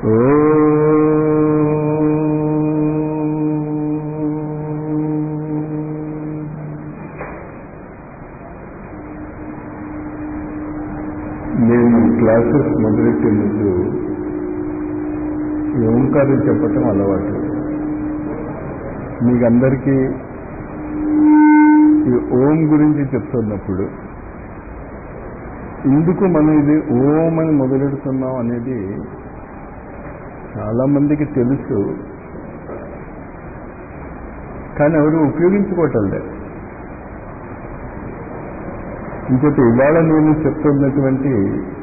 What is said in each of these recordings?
నేను క్లాసెస్ మొదలెట్టే ముందు ఈ ఓంకారం చెప్పటం అలవాటు మీకందరికీ ఈ ఓం గురించి చెప్తున్నప్పుడు ఎందుకు మనం ఇది ఓం అని మొదలెడుతున్నాం అనేది చాలా మందికి తెలుసు కానీ ఎవరు ఉపయోగించుకోవటం లేదు ఇంకోటి ఇవాళ నేను చెప్తున్నటువంటి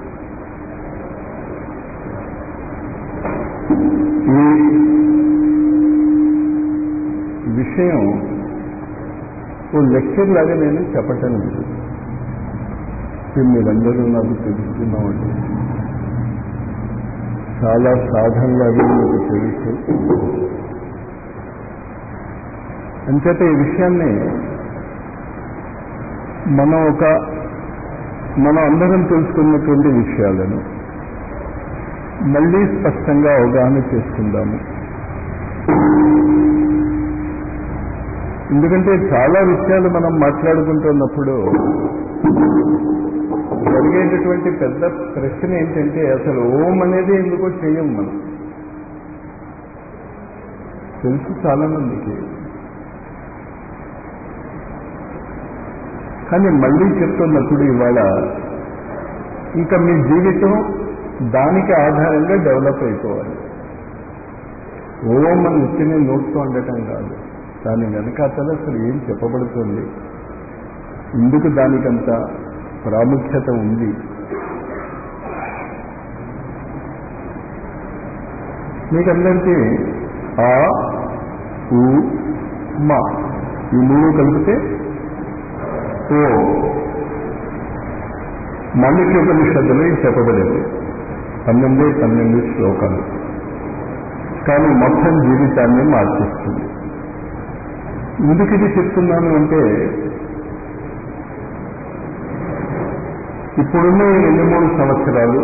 ఈ విషయం ఓ లెక్చర్ లాగా నేను చెప్పటం లేదు మీరందరూ నాకు తెలుస్తున్నామండి చాలా సాధనలాగా మీకు తెలుసు అంచేత ఈ విషయాన్ని మనం ఒక మనం అందరం తెలుసుకున్నటువంటి విషయాలను మళ్ళీ స్పష్టంగా అవగాహన చేసుకుందాము ఎందుకంటే చాలా విషయాలు మనం మాట్లాడుకుంటున్నప్పుడు జరిగేటటువంటి పెద్ద ప్రశ్న ఏంటంటే అసలు ఓం అనేది ఎందుకో చెయ్యం మనం తెలుసు చాలా మందికి కానీ మళ్ళీ చెప్తున్నప్పుడు ఇవాళ ఇంకా మీ జీవితం దానికి ఆధారంగా డెవలప్ అయిపోవాలి ఓం అని ఉత్తిని నోట్తో ఉండటం కాదు దాని వెనక అసలు అసలు ఏం చెప్పబడుతుంది ఎందుకు దానికంత ప్రాముఖ్యత ఉంది మీకందరికీ ఆ ఉ మా ఈ మూడు కలిపితే ఓ మాండిక్యోపనిషత్తులో ఇది చెప్పబడేది పన్నెండు పన్నెండు శ్లోకాలు కానీ మొత్తం జీవితాన్ని మార్చిస్తుంది ఎందుకు ఇది చెప్తున్నాను అంటే ఇప్పుడున్న ఈ రెండు మూడు సంవత్సరాలు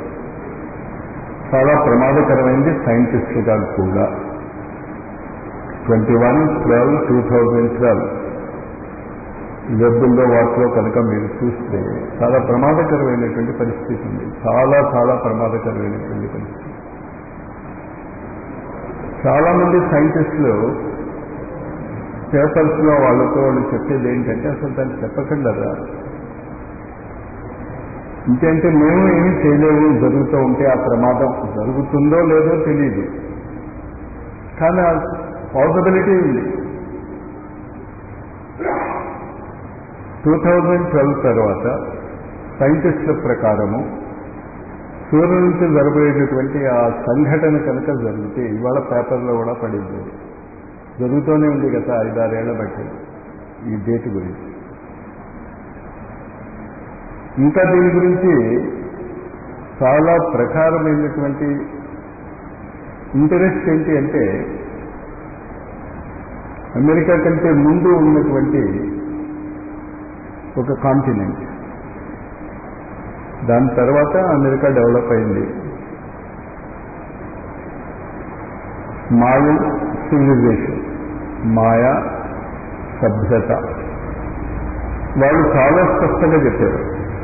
చాలా ప్రమాదకరమైంది సైంటిస్టులుగా కూడా twenty one twelve two thousand twelve వెబ్బుల్లో వాటిలో కనుక మీరు చూస్తే చాలా ప్రమాదకరమైనటువంటి పరిస్థితి ఉంది చాలా చాలా ప్రమాదకరమైనటువంటి పరిస్థితి చాలా మంది సైంటిస్టులు పేపర్స్ లో వాళ్ళతో వాళ్ళు చెప్పేది ఏంటంటే అసలు దాన్ని చెప్పకుండా ఇంకేంటే మేము ఏమీ చేయలేము జరుగుతూ ఉంటే ఆ ప్రమాదం జరుగుతుందో లేదో తెలియదు కానీ ఆ పాసిబిలిటీ ఉంది టూ థౌజండ్ ట్వెల్వ్ తర్వాత సైంటిస్టుల ప్రకారము సూర్యుల నుంచి జరగబోయేటటువంటి ఆ సంఘటన కనుక జరిగితే ఇవాళ పేపర్లో కూడా పడింది జరుగుతూనే ఉంది గత ఐదారేళ్ల బట్టి ఈ డేట్ గురించి ఇంకా దీని గురించి చాలా ప్రకారమైనటువంటి ఇంటరెస్ట్ ఏంటి అంటే అమెరికా కంటే ముందు ఉన్నటువంటి ఒక కాంటినెంట్ దాని తర్వాత అమెరికా డెవలప్ అయింది మాయన్ సివిలైజేషన్ మాయా సభ్యత వాళ్ళు చాలా స్పష్టంగా చెప్పారు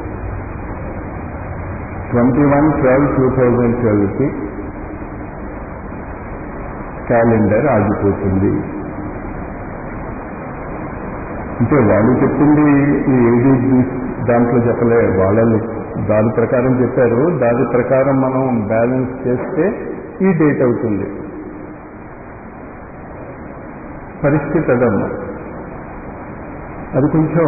twenty one twelve two thousand ట్వెల్వ్కి క్యాలెండర్ ఆగిపోతుంది అంటే వాళ్ళు చెప్పింది ఈ ఏడీ దాంట్లో చెప్పలే వాళ్ళు దాని ప్రకారం చెప్పారు దాని ప్రకారం మనం బ్యాలెన్స్ చేస్తే ఈ డేట్ అవుతుంది పరిస్థితి అదమ్మా అది కొంచెం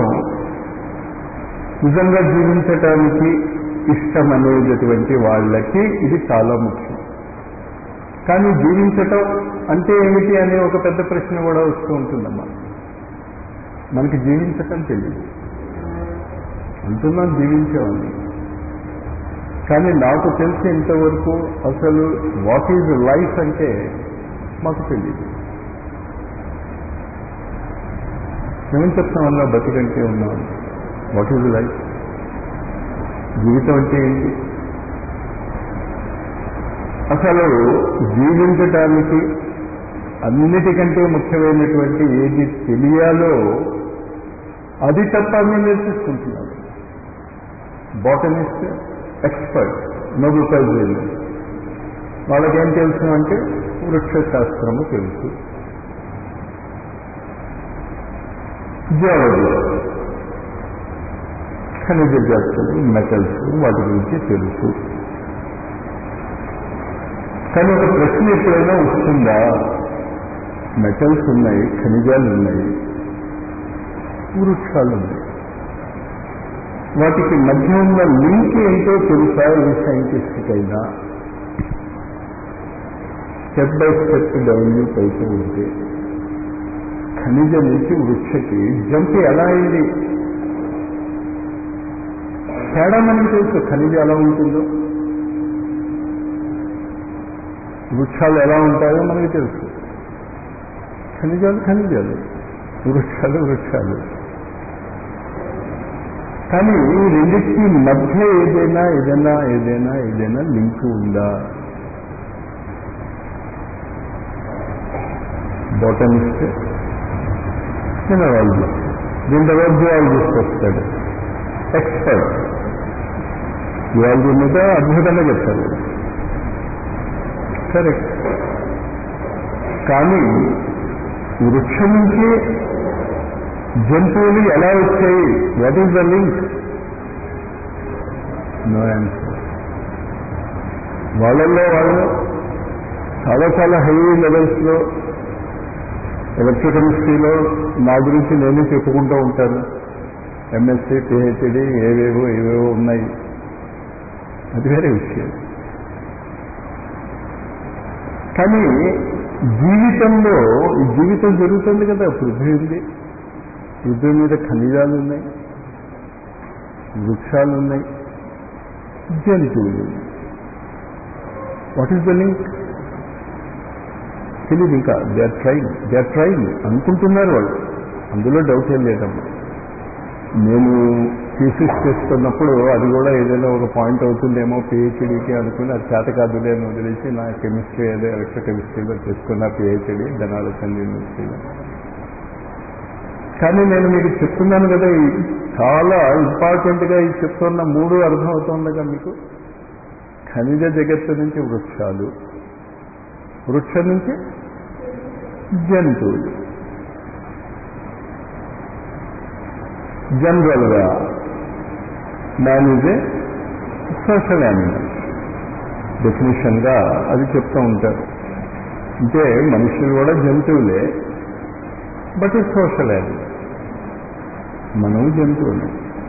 నిజంగా జీవించటానికి ఇష్టం అనేటటువంటి వాళ్ళకి ఇది చాలా ముఖ్యం కానీ జీవించటం అంటే ఏమిటి అనే ఒక పెద్ద ప్రశ్న కూడా వస్తూ ఉంటుందమ్మా మనకి జీవించటం తెలియదు అంటున్నాం జీవించామని కానీ నాకు తెలిసి ఇంతవరకు అసలు వాట్ ఈజ్ లైఫ్ అంటే మాకు తెలియదు ఏమని చెప్తాం అన్నా బతికంటే ఉన్నాం వాట్ ఈజ్ లైఫ్ జీవితం అంటే ఏంటి అసలు జీవించటానికి అన్నిటికంటే ముఖ్యమైనటువంటి ఏది తెలియాలో అది తప్ప అన్ని నేర్చేసుకుంటున్నారు botanist expert Nobel prize winner వాళ్ళకేం తెలుసు అంటే వృక్షశాస్త్రము తెలుసు జియాలజీ ఖనిజ జాతులు మెటల్స్ వాటి గురించి తెలుసు కానీ ఒక ప్రశ్న ఎప్పుడైనా వస్తుందా మెటల్స్ ఉన్నాయి ఖనిజాలు ఉన్నాయి వృక్షాలు ఉన్నాయి వాటికి మధ్య ఉన్న లింక్ ఏంటో తెలుసా ఈ సైంటిస్ట్కైనా స్టెప్ బై స్టెప్ డెవలప్ అయితే ఉంటే ఖనిజ నుంచి వృక్షకి జంప్ ఎలా అయింది తేడా మనకి తెలుసు ఖనిజ ఎలా ఉంటుందో వృక్షాలు ఎలా ఉంటాయో మనకి తెలుసు ఖనిజాలు ఖనిజాలు వృక్షాలు వృక్షాలు కానీ ఈ రెండింటి మధ్య ఏదైనా ఏదైనా ఏదైనా ఏదైనా లింక్ ఉందా బాటనిస్ట్ మినరాలజిస్ట్ దీని తర్వాత జియాలజిస్ట్ వస్తాడు ఎక్స్పర్ట్ జియాలజీ మీద అద్భుతంగా చెప్తారు కరెక్ట్ కానీ వృక్షం నుంచి జంతువులు ఎలా వచ్చాయి what is the link no answer వాళ్ళల్లో వాళ్ళు చాలా చాలా హై లెవెల్స్లో ఎలక్ట్రోకెమిస్ట్రీలో నా గురించి నేనే చెప్పుకుంటూ ఉంటాను ఎంఎస్సీ పిహెచ్డి ఏవేవో ఏవేవో ఉన్నాయి అది వేరే విషయం కానీ జీవితంలో ఈ జీవితం జరుగుతుంది కదా పృథ్వీ ఉంది పృథ్వీ మీద ఖనిజాలు ఉన్నాయి వృక్షాలు ఉన్నాయి జంతువులు వాట్ ఈస్ ద లింక్ తెలియదు ఇంకా they are trying they are trying అనుకుంటున్నారు వాళ్ళు అందులో డౌట్ ఏం లేదమ్మా నేను థీసిస్ చేస్తున్నప్పుడు అది కూడా ఏదైనా ఒక పాయింట్ అవుతుందేమో పిహెచ్డీకి అనుకుని అది చేత కాదులే అని వదిలేసి నా కెమిస్ట్రీ ఏదో ఎలక్ట్రో కెమిస్ట్రీలో చేసుకున్న పిహెచ్డీ బెనారస్ యూనివర్సిటీలో కానీ నేను మీకు చెప్తున్నాను కదా ఈ చాలా ఇంపార్టెంట్గా ఈ చెప్తున్న మూడు అర్థం అవుతుండగా మీకు ఖనిజ జగత్తు నుంచి వృక్షాలు వృక్షం నుంచి జంతువులు జనరల్గా man is a social animal డెఫినేషన్గా అది చెప్తూ ఉంటారు అంటే మనుషులు కూడా జంతువులే బట్ ఈ సోషల్ యానిమల్ మనం జంతువులే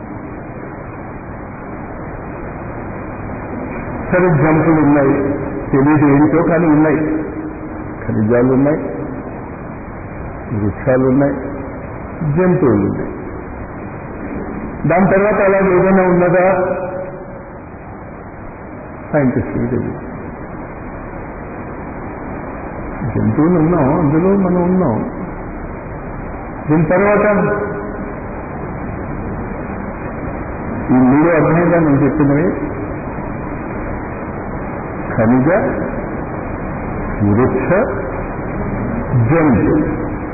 సరే జంతువులు ఉన్నాయి తెలియదు ఏంటో కానీ ఉన్నాయి ఖనిజాలు ఉన్నాయి వృక్షాలు ఉన్నాయి జంతువులు ఉన్నాయి దాని తర్వాత అలాగే ఏదైనా ఉన్నదా సైంటిస్టులు తెలియదు జంతువులు ఉన్నాం అందులో మనం ఉన్నాం దీని తర్వాత ఈ మూడో అర్థంగా నేను చెప్పినవి ఖనిజ వృక్ష జంతు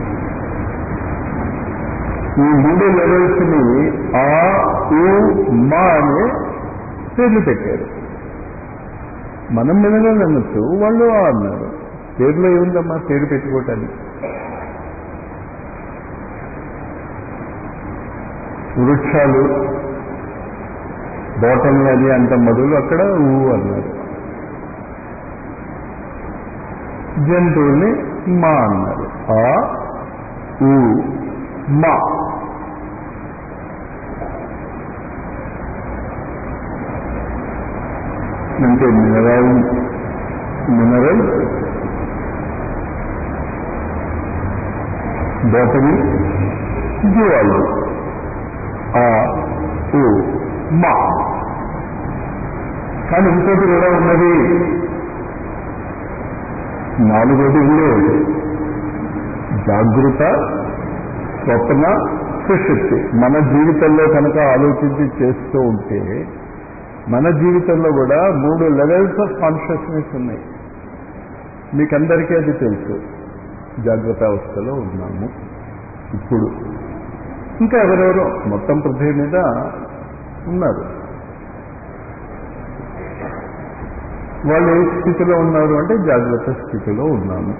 ఈ మూడు లెవెల్స్ ని ఆ ఊ మా అనే పేర్లు పెట్టారు మనం మినరల్ అనొచ్చు వాళ్ళు ఆ అన్నారు పేర్లో ఏముందమ్మా పేరు పెట్టుకోవటానికి వృక్షాలు బాటమ్ అది అంత మొదలు అక్కడ ఊ అన్నారు జంతువుల్ని మా అన్నారు ఆ ఊ మా అంటే మినరల్ మినరల్ బాటనీ జీవాలు ఆ ఊ మా కానీ ఇంకోటి కూడా ఉన్నది నాలుగోది ఉండేది జాగృత స్వప్న సుశక్తి మన జీవితంలో కనుక ఆలోచించి చేస్తూ ఉంటే మన జీవితంలో కూడా మూడు లెవెల్స్ ఆఫ్ కాన్షియస్నెస్ ఉన్నాయి మీకందరికీ అది తెలుసు జాగ్రత్త అవస్థలో ఉన్నాము ఇప్పుడు ఇంకా ఎవరెవరో మొత్తం పృథ్వీ మీద ఉన్నారు వాళ్ళు ఏ స్థితిలో ఉన్నారు అంటే జాగ్రత్త స్థితిలో ఉన్నాము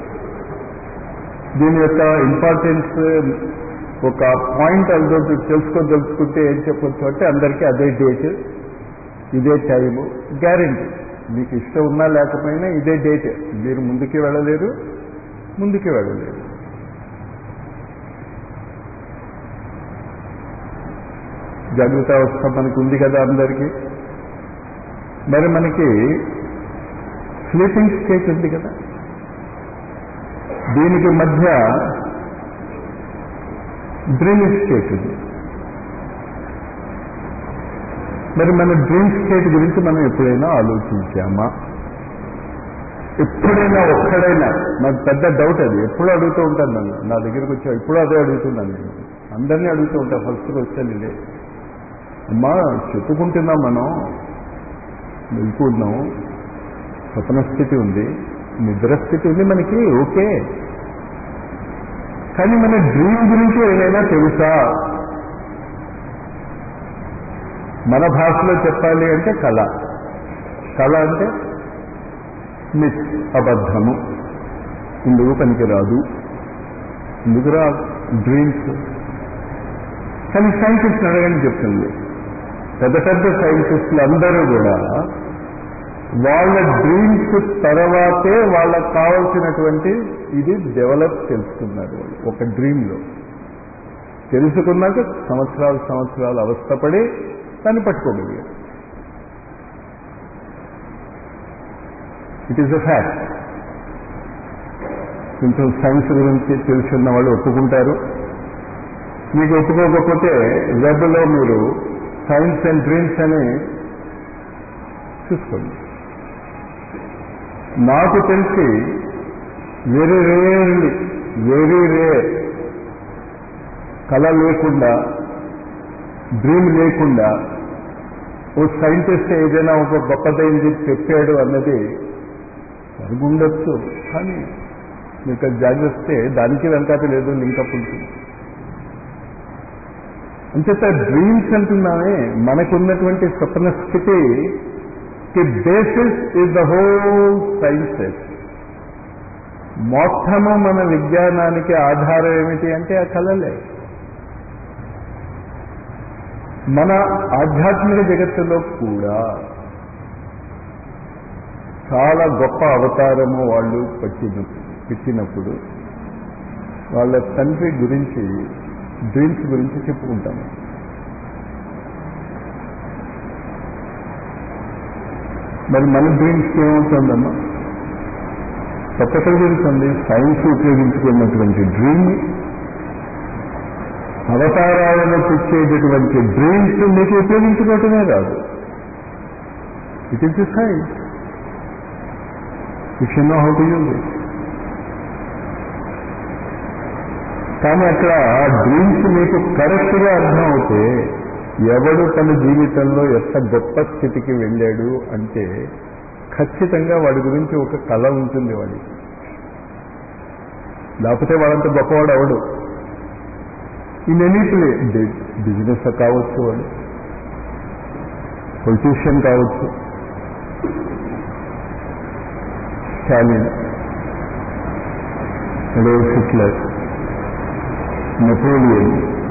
దీని యొక్క ఇంపార్టెన్స్ ఒక పాయింట్ అందులో తెలుసుకోదలుచుకుంటే ఏం చెప్పొచ్చు అంటే అందరికీ అదే డేట్ ఇదే టైము గ్యారెంటీ మీకు ఇష్టం ఉన్నా లేకపోయినా ఇదే డేట్ మీరు ముందుకి వెళ్ళలేరు ముందుకి వెళ్ళలేరు జాగ్రత్త అవస్థ మనకు ఉంది కదా అందరికీ మరి మనకి స్లీపింగ్ స్టేట్ ఉంది కదా దీనికి మధ్య డ్రీమింగ్ స్టేట్ ఉంది మరి మన డ్రీమ్ స్టేట్ గురించి మనం ఎప్పుడైనా ఆలోచించామా ఎప్పుడైనా ఒక్కడైనా నాకు పెద్ద డౌట్ అది ఎప్పుడు అడుగుతూ ఉంటాను నన్ను నా దగ్గరికి వచ్చా ఎప్పుడూ అదే అడుగుతున్నాను నేను అందరినీ అడుగుతూ ఉంటాను ఫస్ట్గా వచ్చాను ఇదే అమ్మా చెప్పుకుంటున్నాం మనం వెళ్తున్నాం స్వప్న స్థితి ఉంది నిద్ర స్థితి ఉంది మనకి ఓకే కానీ మన డ్రీమ్ గురించి ఏమైనా తెలుసా మన భాషలో చెప్పాలి అంటే కళ కళ అంటే మిత్ అబద్ధము ఇందుకు పనికిరాదు ఇందుకు రా డ్రీమ్స్ కానీ సైంటిస్ట్ అడగని చెప్తుంది పెద్ద పెద్ద సైంటిస్టులు అందరూ కూడా వాళ్ళ డ్రీమ్స్ తర్వాతే వాళ్ళకు కావలసినటువంటి ఇది డెవలప్ తెలుసుకున్నారు వాళ్ళు ఒక డ్రీమ్లో తెలుసుకున్నాక సంవత్సరాలు సంవత్సరాలు అవస్థపడి దాన్ని పట్టుకోగలిగారు ఇట్ ఈస్ అ ఫ్యాక్ట్ కొంచెం సైన్స్ గురించి తెలుసున్న వాళ్ళు ఒప్పుకుంటారు మీకు ఒప్పుకోకపోతే వెబ్లో మీరు సైన్స్ అండ్ డ్రీమ్స్ అని చూసుకోండి నాకు తెలిసి వెరీ రేర్లీ వెరీ రేర్ కళ లేకుండా డ్రీమ్ లేకుండా ఓ సైంటిస్ట్ ఏదైనా ఒక గొప్పదైంది చెప్పాడు అన్నది జరుగుండొచ్చు కానీ మీకు అది జాగ్రత్తే దానికి వెనకాత లేదు లింకప్ ఉంటుంది అంచేత డ్రీమ్స్ అంటున్నామే మనకున్నటువంటి స్వప్న స్థితి కి basis is the whole sciences మొత్తము మన విజ్ఞానానికి ఆధారం ఏమిటి అంటే ఆ కళలే మన ఆధ్యాత్మిక జగత్తులో కూడా చాలా గొప్ప అవతారము వాళ్ళు పట్టిన పెట్టినప్పుడు వాళ్ళ తండ్రి గురించి డ్రీమ్స్ గురించి చెప్పుకుంటాము మరి మన డ్రీమ్స్ ఏమవుతుందమ్మా ఎక్కడ జరుగుతుంది సైన్స్ ఉపయోగించుకున్నటువంటి డ్రీమ్ అవతారాలను తెచ్చేటటువంటి డ్రీమ్స్ మీకు ఉపయోగించుకోవటమే రాదు it is the science if you know how to use it కానీ అక్కడ డ్రీమ్స్ మీకు కరెక్ట్గా అర్థం అవుతే ఎవడు తన జీవితంలో ఎంత గొప్ప స్థితికి వెళ్ళాడు అంటే ఖచ్చితంగా వాడి గురించి ఒక కళ ఉంటుంది వాడికి లేకపోతే వాడంత గొప్పవాడు అవడు ఇన్ ఎనీ ప్లే బిజినెస్ కావచ్చు వాడు పొలిటీషియన్ కావచ్చు Stalin Adolf Hitler Napoleon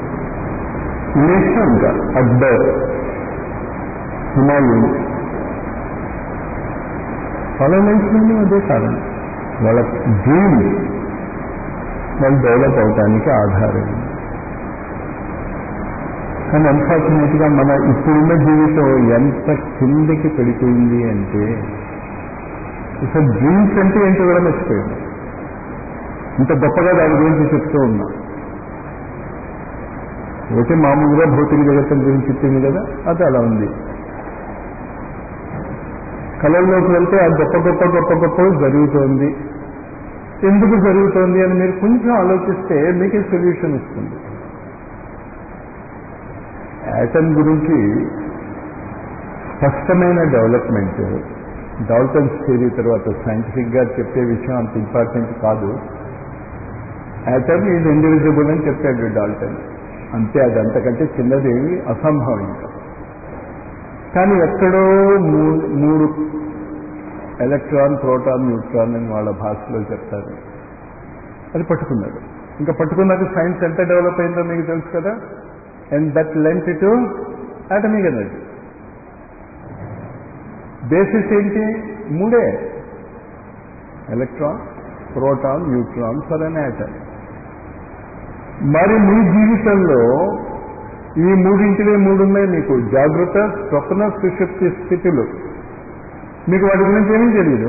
nation ఇంకా అక్బర్ హిమాలయన్ వాళ్ళ లైఫ్లోనే అదే కారణం వాళ్ళ డ్రీమ్ వాళ్ళు డెవలప్ అవడానికి ఆధారం కానీ అన్ఫార్చునేట్గా మన ఇప్పుడున్న జీవితం ఎంత కిందకి పడిపోయింది అంటే అసలు డ్రీమ్స్ అంటే ఏంటో కూడా మర్చిపోయింది ఇంత గొప్పగా దాని గురించి చెప్తూ ఉన్నా ఒకటి మామూలుగా భౌతిక జగత్తుల గురించి చెప్పింది కదా అది అలా ఉంది కళల్లోకి వెళ్తే ఆ గొప్ప గొప్ప గొప్ప గొప్ప జరుగుతోంది ఎందుకు జరుగుతోంది అని మీరు కొంచెం ఆలోచిస్తే మీకే సొల్యూషన్ వస్తుంది యాటమ్ గురించి స్పష్టమైన డెవలప్మెంట్ డాల్టన్స్ థియరీ తర్వాత సైంటిఫిక్గా చెప్పే విషయం అంత ఇంపార్టెంట్ కాదు యాటమ్ ఈజ్ ఇండివిజిబుల్ అని చెప్పాడు డాల్టన్ అంతే అది అంతకంటే చిన్నది అసంభవం ఇంకా కానీ ఎక్కడో మూడు మూడు ఎలక్ట్రాన్ ప్రోటాన్ న్యూట్రాన్ అని వాళ్ళ భాషలో చెప్తారు అది పట్టుకున్నాడు ఇంకా పట్టుకున్నాక సైన్స్ ఎంత డెవలప్ అయిందో మీకు తెలుసు కదా and that lent to atomic energy basis ఏంటి మూడే electron proton neutron for an atom మరి మీ జీవితంలో ఈ మూడింటివే మూడు ఉన్నాయి మీకు జాగ్రత్త స్వప్న సుషుప్తి స్థితులు మీకు వాటి గురించి ఏమీ తెలియదు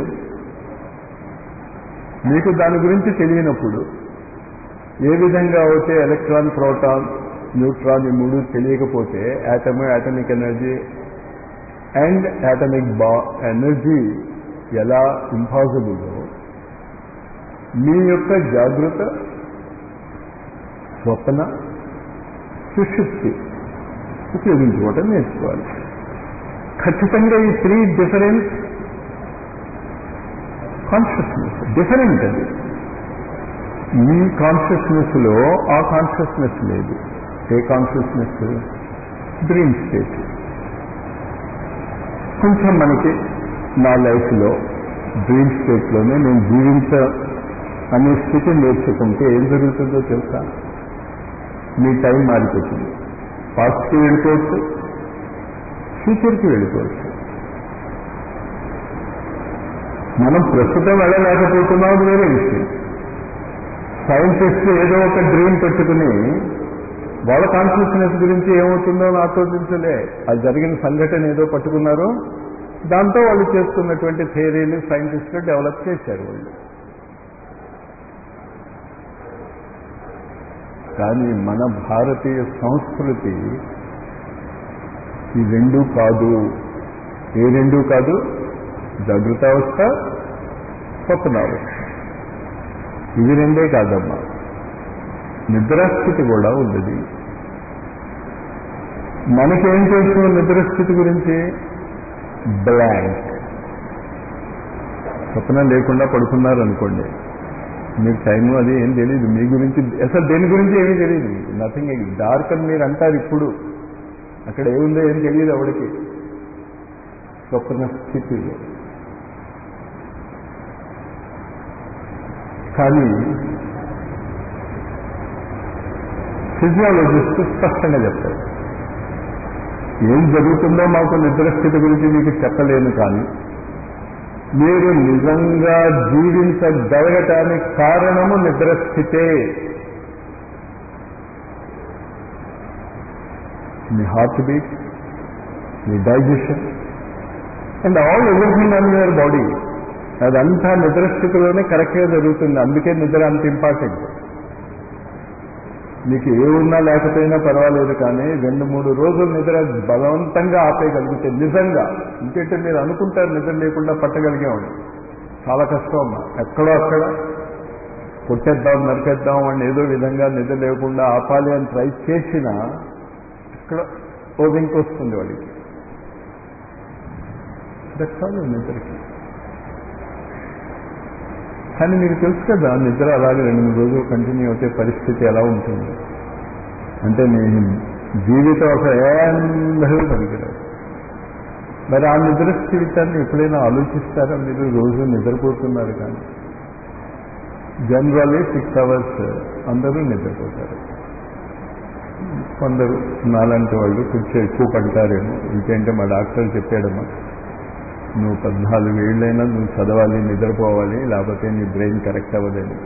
మీకు దాని గురించి తెలియనప్పుడు ఏ విధంగా అయితే ఎలక్ట్రాన్ ప్రోటాన్ న్యూట్రాన్ ఈ మూడు తెలియకపోతే atom atomic energy and atomic బా ఎనర్జీ ఎలా ఇంపాసిబుల్ మీ యొక్క జాగ్రత్త స్వప్న సుశుక్తి ఉపయోగించుకోవటం నేర్చుకోవాలి ఖచ్చితంగా ఈ త్రీ డిఫరెంట్ కాన్షియస్నెస్ డిఫరెంట్ అది ఈ కాన్షియస్నెస్ లో ఆ కాన్షియస్నెస్ లేదు ఏ కాన్షియస్నెస్ డ్రీమ్ స్టేట్ కొంచెం మనకి నా లైఫ్లో డ్రీమ్ స్టేట్లోనే నేను జీవించ అనే స్థితి నేర్చుకుంటే ఏం జరుగుతుందో తెలుసా మీ టైం మారిపోతుంది పాస్ట్కి వెళ్ళిపోవచ్చు ఫ్యూచర్కి వెళ్ళిపోవచ్చు మనం ప్రస్తుతం వెళ్ళలేకపోతున్నాం అది వేరే విషయం సైంటిస్ట్ ఏదో ఒక డ్రీమ్ పెట్టుకుని వాళ్ళ కాన్షియస్నెస్ గురించి ఏమవుతుందో ఆలోచించలే అది జరిగిన సంఘటన ఏదో పట్టుకున్నారు దాంతో వాళ్ళు చేస్తున్నటువంటి థియరీలు సైంటిస్టులు డెవలప్ చేశారు వాళ్ళు కానీ మన భారతీయ సంస్కృతి ఈ రెండు కాదు ఏ రెండు కాదు జాగృతావస్థ స్వప్నావస్థ ఇవి రెండే కాదమ్మా నిద్రాస్థితి కూడా ఉన్నది మనకేం తెలుసు నిద్రస్థితి గురించి బ్లాంక్ స్వప్నం లేకుండా పడుకున్నారు అనుకోండి మీకు టైము అది ఏం తెలియదు మీ గురించి అసలు దేని గురించి ఏమీ తెలియదు మీకు నథింగ్ డార్క్ అని మీరు అంటారు ఇప్పుడు అక్కడ ఏముందో ఏం తెలియదు ఎవడికి స్వప్న స్థితిలో కానీ ఫిజియాలజిస్ట్ స్పష్టంగా చెప్తారు ఏం జరుగుతుందో మాకు నిద్రస్థితి గురించి మీకు చెప్పలేను కానీ మీరు నిజంగా జీవించగలగటానికి కారణము నిద్రస్థితే మీ హార్ట్ బీట్ మీ digestion and all everything on your body అదంతా నిద్రస్థితిలోనే కరెక్ట్గా జరుగుతుంది అందుకే నిద్ర అంత ఇంపార్టెంట్ మీకు ఏ ఉన్నా లేకపోయినా పర్వాలేదు కానీ రెండు మూడు రోజులు నిద్ర బలవంతంగా ఆపేయగలిగితే నిజంగా ఇంకంటే మీరు అనుకుంటారు నిద్ర లేకుండా పట్టగలిగామని చాలా కష్టం అమ్మా ఎక్కడో అక్కడ కొట్టేద్దాం నరికేద్దాం అని ఏదో విధంగా నిద్ర లేకుండా ఆపాలి అని ట్రై చేసినా ఇక్కడ ఓ వింక్ వస్తుంది వాడికి దట్టాలు నిద్రకి కానీ మీకు తెలుసు కదా నిద్ర అలాగే రెండు మూడు రోజులు కంటిన్యూ అవుతే పరిస్థితి ఎలా ఉంటుంది అంటే మీ జీవితం అసలు ఏందరూ పనికిరాదు మరి ఆ నిద్ర జీవితాన్ని ఎప్పుడైనా ఆలోచిస్తారా మీరు రోజు నిద్రపోతున్నారు కానీ జనరల్లీ సిక్స్ అవర్స్ అందరూ నిద్రపోతారు కొందరు నాలాంటి వాళ్ళు కొంచెం ఎక్కువ పడతారేమో ఇంకేంటే మా డాక్టర్ చెప్పాడమ్మా నువ్వు పద్నాలుగు ఏళ్ళైనా నువ్వు చదవాలి నిద్రపోవాలి లేకపోతే నీ బ్రెయిన్ కరెక్ట్ అవ్వదని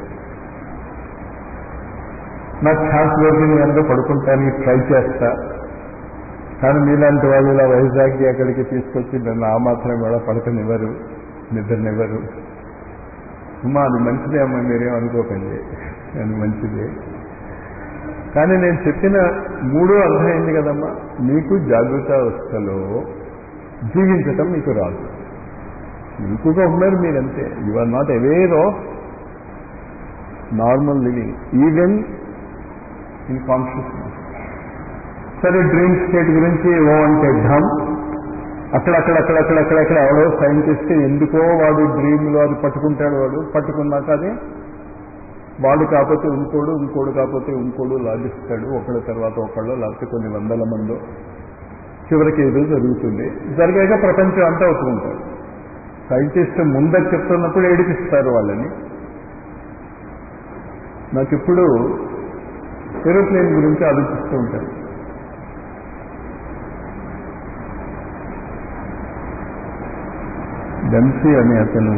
నాకు ఛాన్స్ దొరికింది కనుక పడుకుంటానికి ట్రై చేస్తా కానీ మీలాంటి వాళ్ళు ఇలా వైజాగ్కి అక్కడికి తీసుకొచ్చి నన్ను ఆ మాత్రం కూడా పడకనివ్వరు నిద్రనివ్వరు అమ్మా అది మంచిదే అమ్మా మీరేం అనుకోకండి అది మంచిదే కానీ నేను చెప్పిన మూడో అర్థమైంది కదమ్మా మీకు జాగృత అవస్థలో జీవించటం మీకు రాదు మీకుగా ఉన్నారు మీరంతే you are not aware of normal living even in consciousness సరే డ్రీమ్ స్టేట్ గురించి ఓ అంటే ఢమ్ అక్కడక్కడక్కడక్కడక్కడక్కడ ఎవడో సైంటిస్ట్ ఎందుకో వాడు డ్రీమ్లో అది పట్టుకుంటాడు వాడు పట్టుకున్నాక అది వాడు కాకపోతే ఇంకోడు ఇంకోడు కాకపోతే ఇంకోడు లాగిస్తాడు ఒకళ్ళ తర్వాత ఒకళ్ళు లేకపోతే కొన్ని వందల మందో చివరికి ఏదో జరుగుతుంది జరిగాక ప్రపంచం అంతా ఒప్పుకుంటారు సైంటిస్ట్ ముందర చెప్తున్నప్పుడు ఏడిపిస్తారు వాళ్ళని నాకు ఇప్పుడు ఏరోప్లేన్ గురించి ఆలోచిస్తూ ఉంటాను డెన్సీ అనే అతను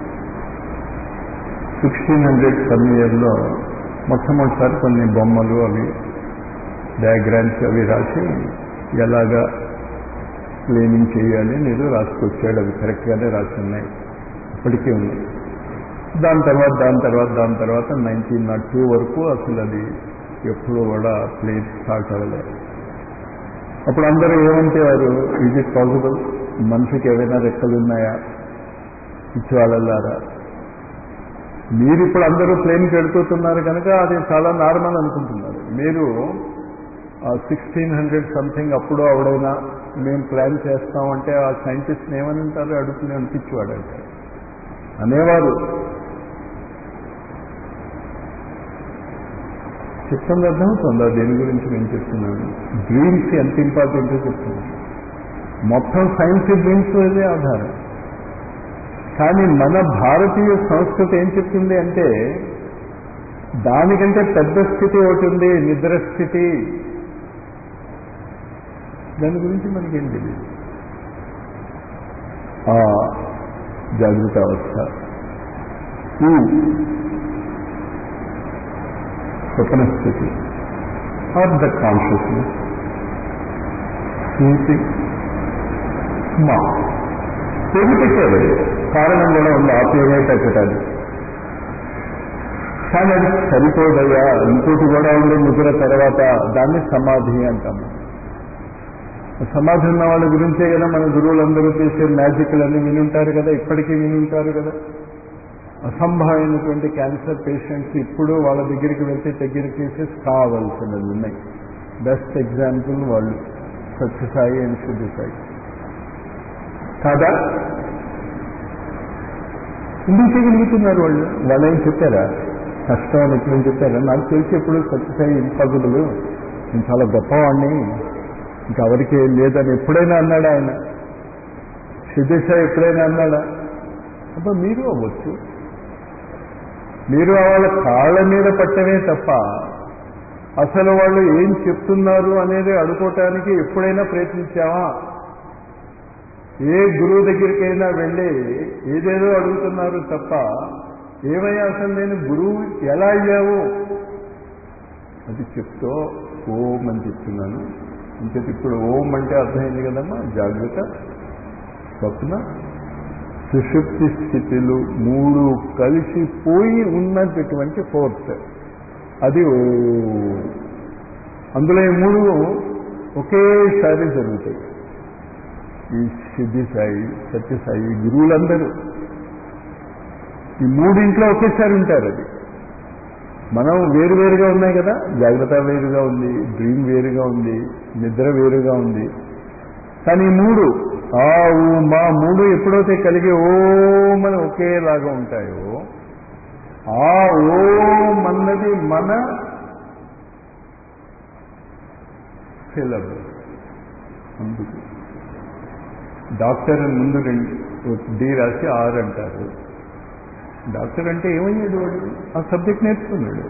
సిక్స్టీన్ హండ్రెడ్ సమ్ ఇయర్లో మొట్టమొదటిసారి కొన్ని బొమ్మలు అవి డయాగ్రామ్స్ అవి రాసి ఎలాగా ప్లేనింగ్ చేయాలి నేను రాసుకొచ్చాడు అవి కరెక్ట్గానే రాసి ఉన్నాయి ఇప్పటికీ ఉన్నాయి దాని తర్వాత దాని తర్వాత దాని తర్వాత నైన్టీన్ నాట్ టూ వరకు అసలు అది ఎప్పుడు కూడా ప్లేన్ స్టార్ట్ అవ్వలేదు అప్పుడు అందరూ ఏమంటేవారు ఈజ్ ఇట్ పాసిబుల్ మనిషికి ఏవైనా రెక్కలు ఉన్నాయా ఇచ్చివాళ్ళలారా మీరు ఇప్పుడు అందరూ ప్లేన్కి వెళ్ళిపోతున్నారు కనుక అది చాలా నార్మల్ అనుకుంటున్నారు మీరు సిక్స్టీన్ హండ్రెడ్ సంథింగ్ అప్పుడు అవడైనా మేము ప్లాన్ చేస్తామంటే ఆ సైంటిస్ట్ని ఏమని అంటారు అడుగుతుని అనిపించేవాడంటే అనేవారు చెప్తుంది అర్థమవుతుందా దేని గురించి నేను చెప్తున్నాను డ్రీమ్స్ ఎంత ఇంపార్టెంటో చెప్తున్నాను మొత్తం సైన్స్ డ్రీమ్స్ అదే ఆధారం కానీ మన భారతీయ సంస్కృతి ఏం చెప్తుంది అంటే దానికంటే పెద్ద స్థితి ఒకటి ఉంది నిద్ర స్థితి దాని గురించి మనకేం తెలియదు ఆ జాగృత అవస్థ ఊ స్వప్న స్థితి ఆర్ ద కాన్షియస్నెస్ స్మృతి మా పేరు పెట్టారు కారణం కూడా ఉంది ఆ పేరే పెట్టాలి కానీ అది సరిపోదయ్యా ఇంకోటి కూడా ఉంది నిద్ర తర్వాత దాన్ని సమాధి అంటాము సమాధి ఉన్న వాళ్ళ గురించే కదా మన గురువులందరూ చేసే మ్యాజిక్లన్నీ వినుంటారు కదా ఇప్పటికీ వినుంటారు కదా అసంభవమైనటువంటి క్యాన్సర్ పేషెంట్స్ ఇప్పుడు వాళ్ళ దగ్గరికి వెళ్తే దగ్గర కేసెస్ కావాల్సినవి ఉన్నాయి బెస్ట్ ఎగ్జాంపుల్ వాళ్ళు సత్యసాయి అండ్ సిద్ధిసాయి కాదా ఎందుకు చేయగలుగుతున్నారు వాళ్ళు వాళ్ళు ఏం చెప్పారా కష్టం అని ఎప్పుడు చెప్పారా నాకు తెలిసి ఎప్పుడు సత్యసాయి ఇంపాసిబుల్ నేను చాలా గొప్పవాడిని ఇంకా ఎవరికి లేదని ఎప్పుడైనా అన్నాడా ఆయన సిద్ధేశాయి ఎప్పుడైనా అన్నాడా అబ్బా మీరు అవ్వచ్చు మీరు వాళ్ళ కాళ్ళ మీద పట్టమే తప్ప అసలు వాళ్ళు ఏం చెప్తున్నారు అనేది అడుకోవటానికి ఎప్పుడైనా ప్రయత్నించావా ఏ గురువు దగ్గరికైనా వెళ్ళి ఏదేదో అడుగుతున్నారు తప్ప ఏమయ్యా అసలు నేను గురువు ఎలా అయ్యావు అది చెప్తూ ఓం అని చెప్తున్నాను ఇంకే ఇప్పుడు ఓం అంటే అర్థమైంది కదమ్మా జాగ్రత్త స్వప్న సుషుప్తి స్థితిలు మూడు కలిసిపోయి ఉన్నటువంటి ఫోర్స్ అది ఓ అందులో ఈ మూడు ఒకేసారి జరుగుతాయి ఈ సిద్ధి సాయి సత్యసాయి గురువులందరూ ఈ మూడింట్లో ఒకేసారి ఉంటారు అది మనం వేరువేరుగా ఉన్నాయి కదా జాగ్రత్త వేరుగా ఉంది డ్రీమ్ వేరుగా ఉంది నిద్ర వేరుగా ఉంది కానీ ఈ మూడు ఆ ఊ మా మూడు ఎప్పుడైతే కలిగి ఓం అని ఒకేలాగా ఉంటాయో ఆ ఓం అన్నది మన సిలబస్ అందుకు డాక్టర్ ముందు రెండు డి రాసి ఆర్ అంటారు డాక్టర్ అంటే ఏమయ్యాడు వాడు ఆ సబ్జెక్ట్ నేర్చుకున్నాడు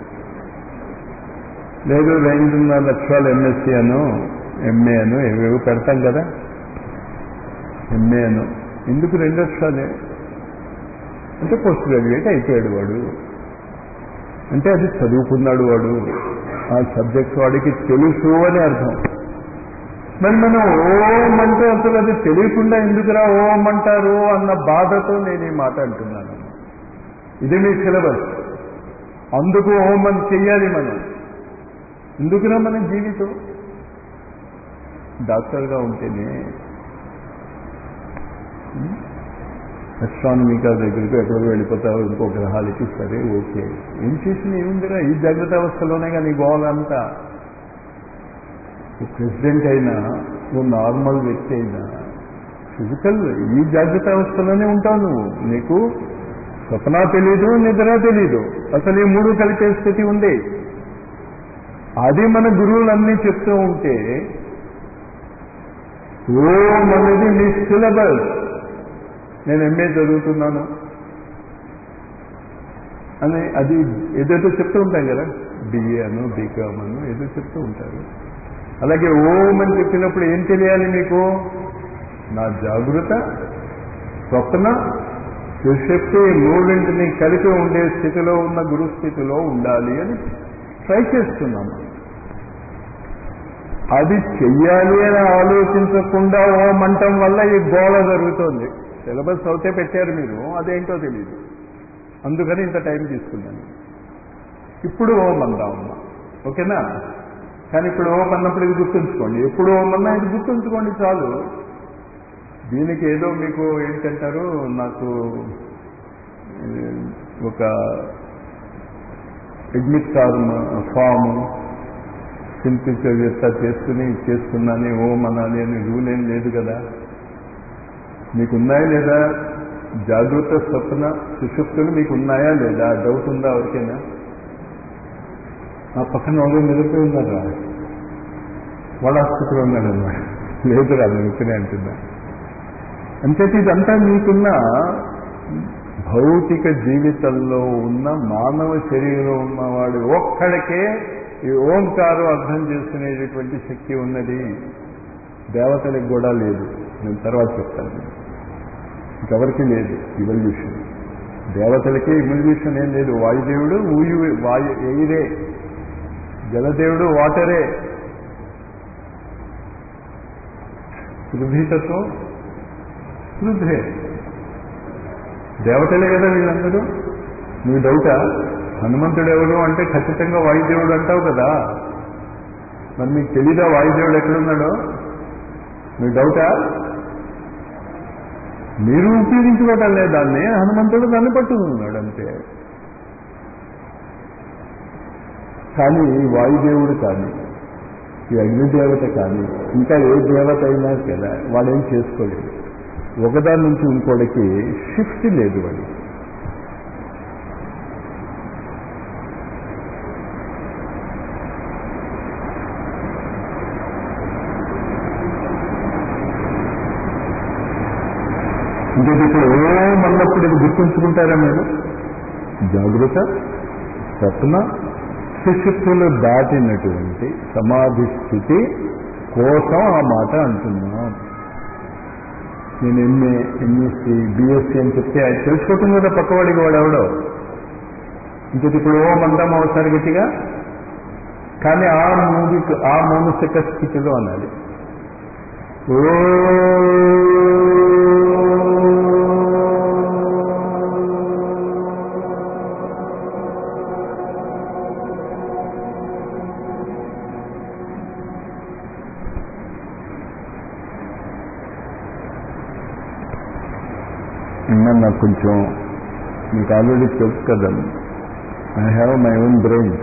లేదు రెండున్నర లక్షలు ఎంఎస్సీ అను ఎంఏ అను ఏవేవో పెడతాం కదా ఎంఏ అను ఎందుకు రెండు లక్షలే అంటే పోస్ట్ గ్రాడ్యుయేట్ అయిపోయాడు వాడు అంటే అది చదువుకున్నాడు వాడు ఆ సబ్జెక్ట్ వాడికి తెలుసు అని అర్థం మరి మనం ఓం అంటే అసలు అది తెలియకుండా ఎందుకురా ఓం అంటారు అన్న బాధతో నేను ఈ మాట అంటున్నాను ఇది మీ సిలబస్ అందుకు ఓం అని చెయ్యాలి మనం ఎందుకురా మన జీవితం డాక్టర్గా ఉంటేనే అస్ట్రానమికా దగ్గరికి ఎక్కడికి వెళ్ళిపోతావు ఇంకో గ్రహాలకి సరే ఓకే ఏం చేసిన ఏముందిరా ఈ జాగ్రత్త అవస్థలోనే కానీ గోవాలంతా ఓ ప్రెసిడెంట్ అయినా ఓ నార్మల్ వ్యక్తి అయినా ఫిజికల్ ఈ జాగ్రత్త అవస్థలోనే ఉంటావు నువ్వు నీకు స్వప్న తెలీదు నిద్ర తెలీదు అసలు ఈ మూడు కలిపే స్థితి ఉంది అది మన గురువులన్నీ చెప్తూ ఉంటే ఓం అనేది మీ సిలబస్ నేను ఎంఏ చదువుతున్నాను అని అది ఏదేదో చెప్తూ ఉంటాం కదా బిఏ అను బీకామ్ అను ఏదో చెప్తూ ఉంటారు అలాగే ఓం అని చెప్పినప్పుడు ఏం తెలియాలి మీకు నా జాగృత స్వప్న సుశక్తి మూడింటిని కలిపి ఉండే స్థితిలో ఉన్న గురు స్థితిలో ఉండాలి అని ట్రై చేస్తున్నాము అది చెయ్యాలి అని ఆలోచించకుండా ఓ మంటం వల్ల ఈ గోళ జరుగుతోంది సిలబస్ అవుతే పెట్టారు మీరు అదేంటో తెలియదు అందుకని ఇంత టైం తీసుకున్నాను ఇప్పుడు ఓం అందామమ్మా ఓకేనా కానీ ఇప్పుడు ఓం అన్నప్పుడు ఇది గుర్తుంచుకోండి ఎప్పుడు ఓం అన్నా ఇది గుర్తుంచుకోండి చాలు దీనికి ఏదో మీకు ఏంటంటారు నాకు ఒక అడ్మిట్ ఫార్మ్ ఫామ్ సింపుల్ చెప్తా చేసుకుని చేసుకున్నాను ఓం అనాలి అని రూల్ ఏం లేదు కదా మీకు ఉన్నాయా లేదా జాగృత స్వప్న సుషుప్తులు మీకు ఉన్నాయా లేదా డౌట్ ఉందా ఎవరికైనా ఆ పక్కన వాళ్ళు నిలిపోయి ఉన్నారా వాళ్ళ స్థితిలో ఉన్నాడన్నమాట లేదు రా నిలిపినే అంటున్నా అంచేత ఇదంతా మీకున్న భౌతిక జీవితంలో ఉన్న మానవ శరీరంలో ఉన్నవాడు ఒక్కడికే ఈ ఓంకారం అర్థం చేసుకునేటటువంటి శక్తి ఉన్నది దేవతలకు కూడా లేదు నేను తర్వాత చెప్తాను ఇంకెవరికి లేదు ఇవల్యూషన్ దేవతలకి ఇవల్యూషన్ ఏం లేదు వాయుదేవుడు ఊయు వాయు ఎయిరే జలదేవుడు వాటరే పృథ్వీతత్వం పృథ్వే దేవతలే కదా వీళ్ళందరూ నీ డౌటా హనుమంతుడు ఎవరు అంటే ఖచ్చితంగా వాయుదేవుడు అంటావు కదా మరి మీకు తెలీదా వాయుదేవుడు ఎక్కడున్నాడో మీ డౌటా మీరు ఉపయోగించుకోవటం లేదు దాన్ని హనుమంతుడు దాన్ని పట్టుకున్నాడు అంతే కానీ వాయుదేవుడు కానీ ఈ అగ్నిదేవత కానీ ఇంకా ఏ దేవత అయినా కదా వాడేం చేసుకోలేదు ఒకదాని నుంచి ఇంకోటికి షిఫ్ట్ లేదు వాడు ఇంకేది ఇప్పుడు ఓం అన్నప్పుడు ఇది గుర్తుంచుకుంటారా మీరు జాగ్రత్త స్వప్న సుశక్తులు దాటినటువంటి సమాధి స్థితి కోసం ఆ మాట అంటున్నాం నేను ఎంఏ ఎంఎస్సి బిఎస్సి అని చెప్తే అది తెలుసుకోవటం కదా పక్కవాడికి వాడు ఎవడో ఇంకటి ఇప్పుడు ఓం అందాం అవసరం గట్టిగా కానీ ఆ మూది ఆ మౌనసిక స్థితిలో అనాలి ఓ నాకు కొంచెం మీకు ఆల్రెడీ తెలుసు కదా I have my own brain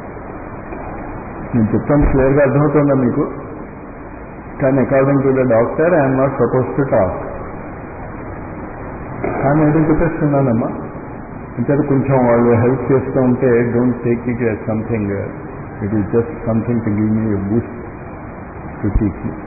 నేను చెప్తాను క్లియర్గా అర్థమవుతుందా మీకు కానీ according to the doctor I'm not suppose to talk కానీ ఏదో చెప్పేస్తున్నానమ్మా అంటే కొంచెం వాళ్ళు హెల్ప్ చేస్తూ ఉంటే don't take it as something it is just something to give me boost to teach me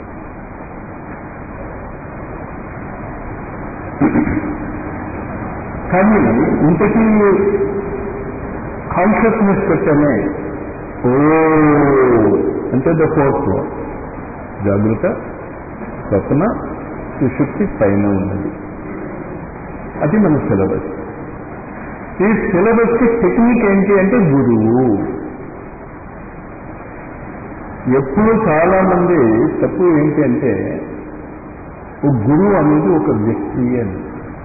కానీ ఇంతకీ కాన్షియస్నెస్ పెట్టనే ఓ అంటే ద ఫోర్త్ జాగ్రత్త స్వప్న సుశుక్తి పైన ఉన్నది అది మన సిలబస్ ఈ సిలబస్ కి టెక్నిక్ ఏంటి అంటే గురువు ఎప్పుడు చాలా మంది తప్పు ఏంటి అంటే ఓ గురువు అనేది ఒక వ్యక్తి అని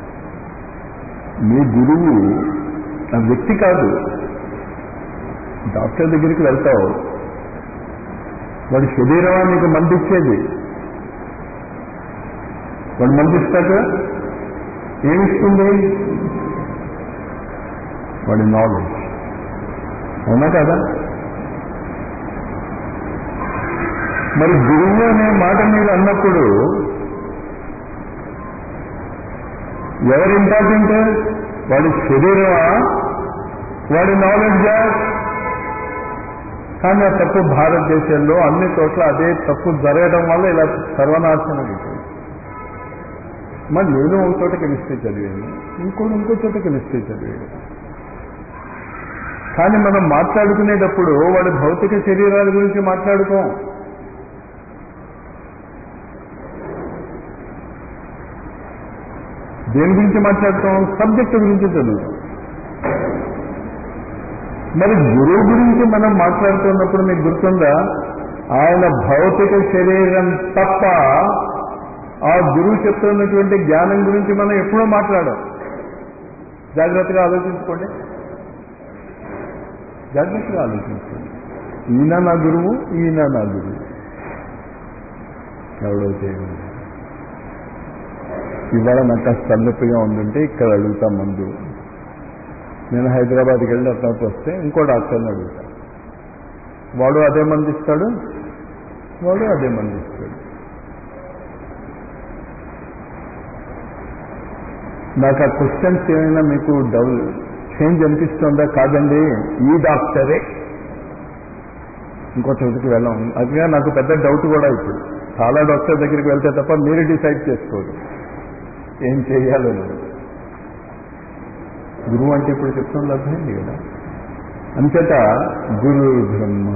మీ గురువు ఆ వ్యక్తి కాదు డాక్టర్ దగ్గరికి వెళ్తావు వాడి శరీరం నీకు మందిచ్చేది వాడు మందిస్తాక ఏమిస్తుంది వాడి నాలెడ్జ్ అవునా కదా మరి గురువు అనే మాట మీరు అన్నప్పుడు ఎవరు ఇంపార్టెంట్ వాడి శరీరమా వాడి నాలెడ్జా కానీ ఆ తప్పు భారతదేశంలో అన్ని చోట్ల అదే తప్పు జరగడం వల్ల ఇలా సర్వనాశనం అయిపోయింది మరి నేను ఒక చోట కెమిస్ట్రీ చదివాను ఇంకోటి ఇంకో చోట కెమిస్ట్రీ చదివాను కానీ మనం మాట్లాడుకునేటప్పుడు వాడి భౌతిక శరీరాల గురించి మాట్లాడుకోం దేని గురించి మాట్లాడతాం సబ్జెక్ట్ గురించి చదువుతాం మరి గురువు గురించి మనం మాట్లాడుతున్నప్పుడు మీకు గుర్తుందా ఆయన భౌతిక శరీరం తప్ప ఆ గురువు చెప్తున్నటువంటి జ్ఞానం గురించి మనం ఎప్పుడూ మాట్లాడాం జాగ్రత్తగా ఆలోచించుకోండి జాగ్రత్తగా ఆలోచించుకోండి ఈయన నా గురువు ఈయన నా గురువు ఎవడైతే ఇవాళ నాకు కాస్త తలనొప్పిగా ఉందంటే ఇక్కడ అడుగుతా ముందు నేను హైదరాబాద్కి వెళ్ళి అతనికి వస్తే ఇంకో డాక్టర్ని అడుగుతా వాడు అదే మంది ఇస్తాడు వాడు అదే మంది ఇస్తాడు నాకు ఆ క్వశ్చన్స్ ఏమైనా మీకు డౌ చేంజ్ అనిపిస్తుందా కాదండి ఈ డాక్టరే ఇంకో చోటుకి వెళ్ళాం అదిగా నాకు పెద్ద డౌట్ కూడా ఇప్పుడు చాలా డాక్టర్ దగ్గరికి వెళ్తే తప్ప మీరు డిసైడ్ చేసుకోరు ఏం చేయాలని గురువు అంటే ఇప్పుడు చెప్తుంది అర్థమైంది కదా అంతట గురు బ్రహ్మ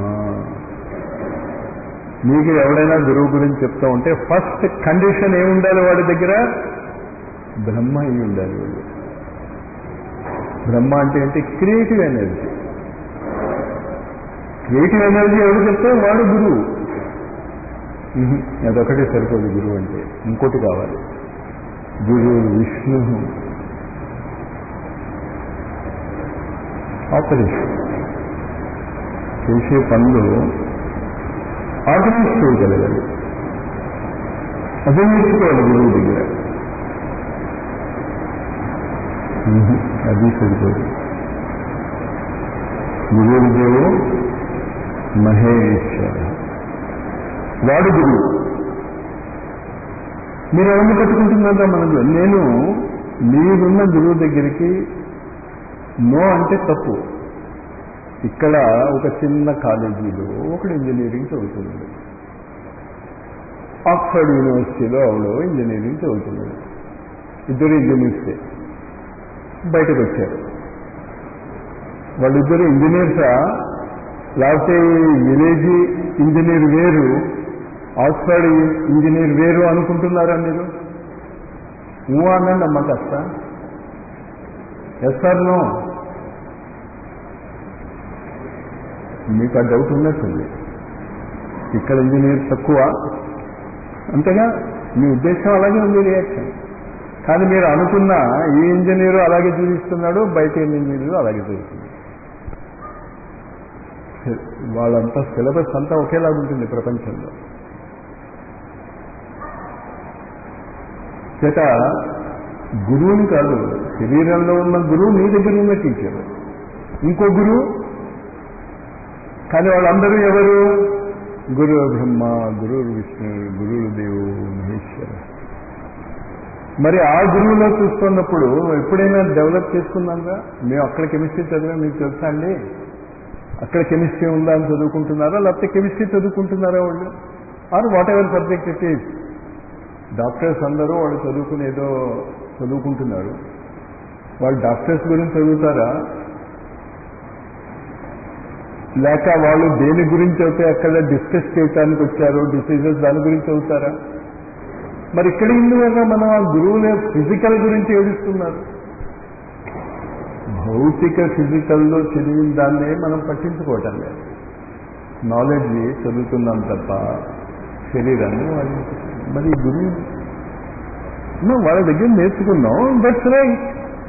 మీకు ఎవడైనా గురువు గురించి చెప్తూ ఉంటే ఫస్ట్ కండిషన్ ఏముండాలి వాడి దగ్గర బ్రహ్మ అయి ఉండాలి వాడు బ్రహ్మ అంటే ఏంటి క్రియేటివ్ ఎనర్జీ క్రియేటివ్ ఎనర్జీ ఎవరు చెప్తే వాడు గురువు ఉహు, అదొకటి సరిపోదు గురువు అంటే ఇంకోటి కావాలి గురు విష్ణు ఆపరేషన్ చేసే పనులు ఆర్గనైజ్ చేయగలగాలి అది నేర్చుకోవాలి గురువు దగ్గర ఉహు, అది సరిపోదు గురువుదేవు మహేశ్వర వాడు గురువు మీరు ఎవరిని పట్టుకుంటున్నారా మనకు నేను మీరున్న గురువు దగ్గరికి నో అంటే తప్పు ఇక్కడ ఒక చిన్న కాలేజీలో ఒకడు ఇంజనీరింగ్ చదువుతున్నాడు ఆక్స్ఫర్డ్ యూనివర్సిటీలో ఆవిడ ఇంజనీరింగ్ చదువుతున్నాడు ఇద్దరు ఇంజనీర్సే బయటకు వచ్చారు వాళ్ళిద్దరు ఇంజనీర్సా లేకపోతే విలేజ్ ఇంజనీర్ వేరు ఆక్స్ఫర్డ్ ఇంజనీర్ వేరు అనుకుంటున్నారా మీరు ఊ అనండి అమ్మ కాస్త ఎస్ సార్ నో మీకు ఆ డౌట్ ఉన్నట్టుంది ఇక్కడ ఇంజనీర్ తక్కువ అంతేగా మీ ఉద్దేశం అలాగే ఉంది రియాక్షన్ కానీ మీరు అనుకున్న ఈ ఇంజనీరు అలాగే చూపిస్తున్నాడు బయట ఇంజనీరు అలాగే చూపిస్తున్నాడు వాళ్ళంతా సిలబస్ అంతా ఒకేలాగా ఉంటుంది ప్రపంచంలో చేత గురువుని కాదు శరీరంలో ఉన్న గురువు నీ దగ్గర ఉన్న టీచర్ ఇంకో గురువు కానీ వాళ్ళందరూ ఎవరు గురు బ్రహ్మ గురు విష్ణు గురువు దేవు మహేశ్వర మరి ఆ గురువులో చూస్తున్నప్పుడు ఎప్పుడైనా డెవలప్ చేసుకున్నాగా మేము అక్కడ కెమిస్ట్రీ చదివా మీకు తెలుసా అండి అక్కడ కెమిస్ట్రీ ఉందా అని చదువుకుంటున్నారా లేకపోతే కెమిస్ట్రీ చదువుకుంటున్నారా వాళ్ళు or whatever subject it is doctors అందరూ వాళ్ళు చదువుకుని ఏదో చదువుకుంటున్నారు వాళ్ళు డాక్టర్స్ గురించి చదువుతారా లేక వాళ్ళు దేని గురించి అయితే అక్కడ డిస్కస్ చేయడానికి వచ్చారు డిసీజెస్ దాని గురించి చదువుతారా మరి ఇక్కడ ఎందువల్ల మనం ఆ గురువులే ఫిజికల్ గురించి ఏడుస్తున్నారు భౌతిక ఫిజికల్లో చదివిన దాన్నే మనం పట్టించుకోవటం లేదు నాలెడ్జ్ చదువుతున్నాం తప్ప శరీరాన్ని వాళ్ళు మరి గురువు No, వాళ్ళ దగ్గర నేర్చుకున్నాం దట్స్ రైట్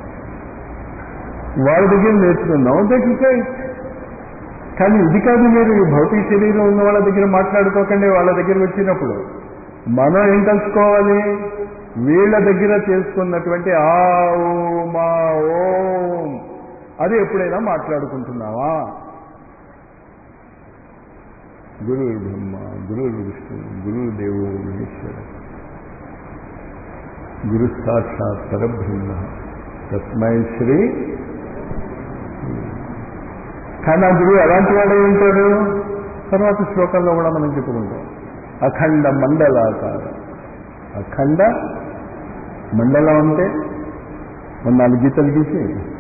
వాళ్ళ దగ్గర నేర్చుకున్నాం దట్ ఇస్ రైట్ కానీ ఇది కాదు మీరు ఈ భౌతిక శరీరం ఉన్న వాళ్ళ దగ్గర మాట్లాడుకోకండి వాళ్ళ దగ్గర వచ్చినప్పుడు మనం ఏం తెలుసుకోవాలి వీళ్ళ దగ్గర చేసుకున్నటువంటి ఆ ఓ మా ఓం అది ఎప్పుడైనా మాట్లాడుకుంటున్నావా గురు బ్రహ్మ గురు విష్ణు గురు దేవు మహేశ్వర గురు సాక్షాత్ పరబ్రహ్మ తస్మై శ్రీ కానీ ఆ గురువు ఎలాంటి వాడే ఉంటాడు తర్వాత శ్లోకంలో కూడా మనం చెప్పుకుంటాం అఖండ మండలాకార అఖండ మండలం అంటే మన నాలుగు గీతలు గీసి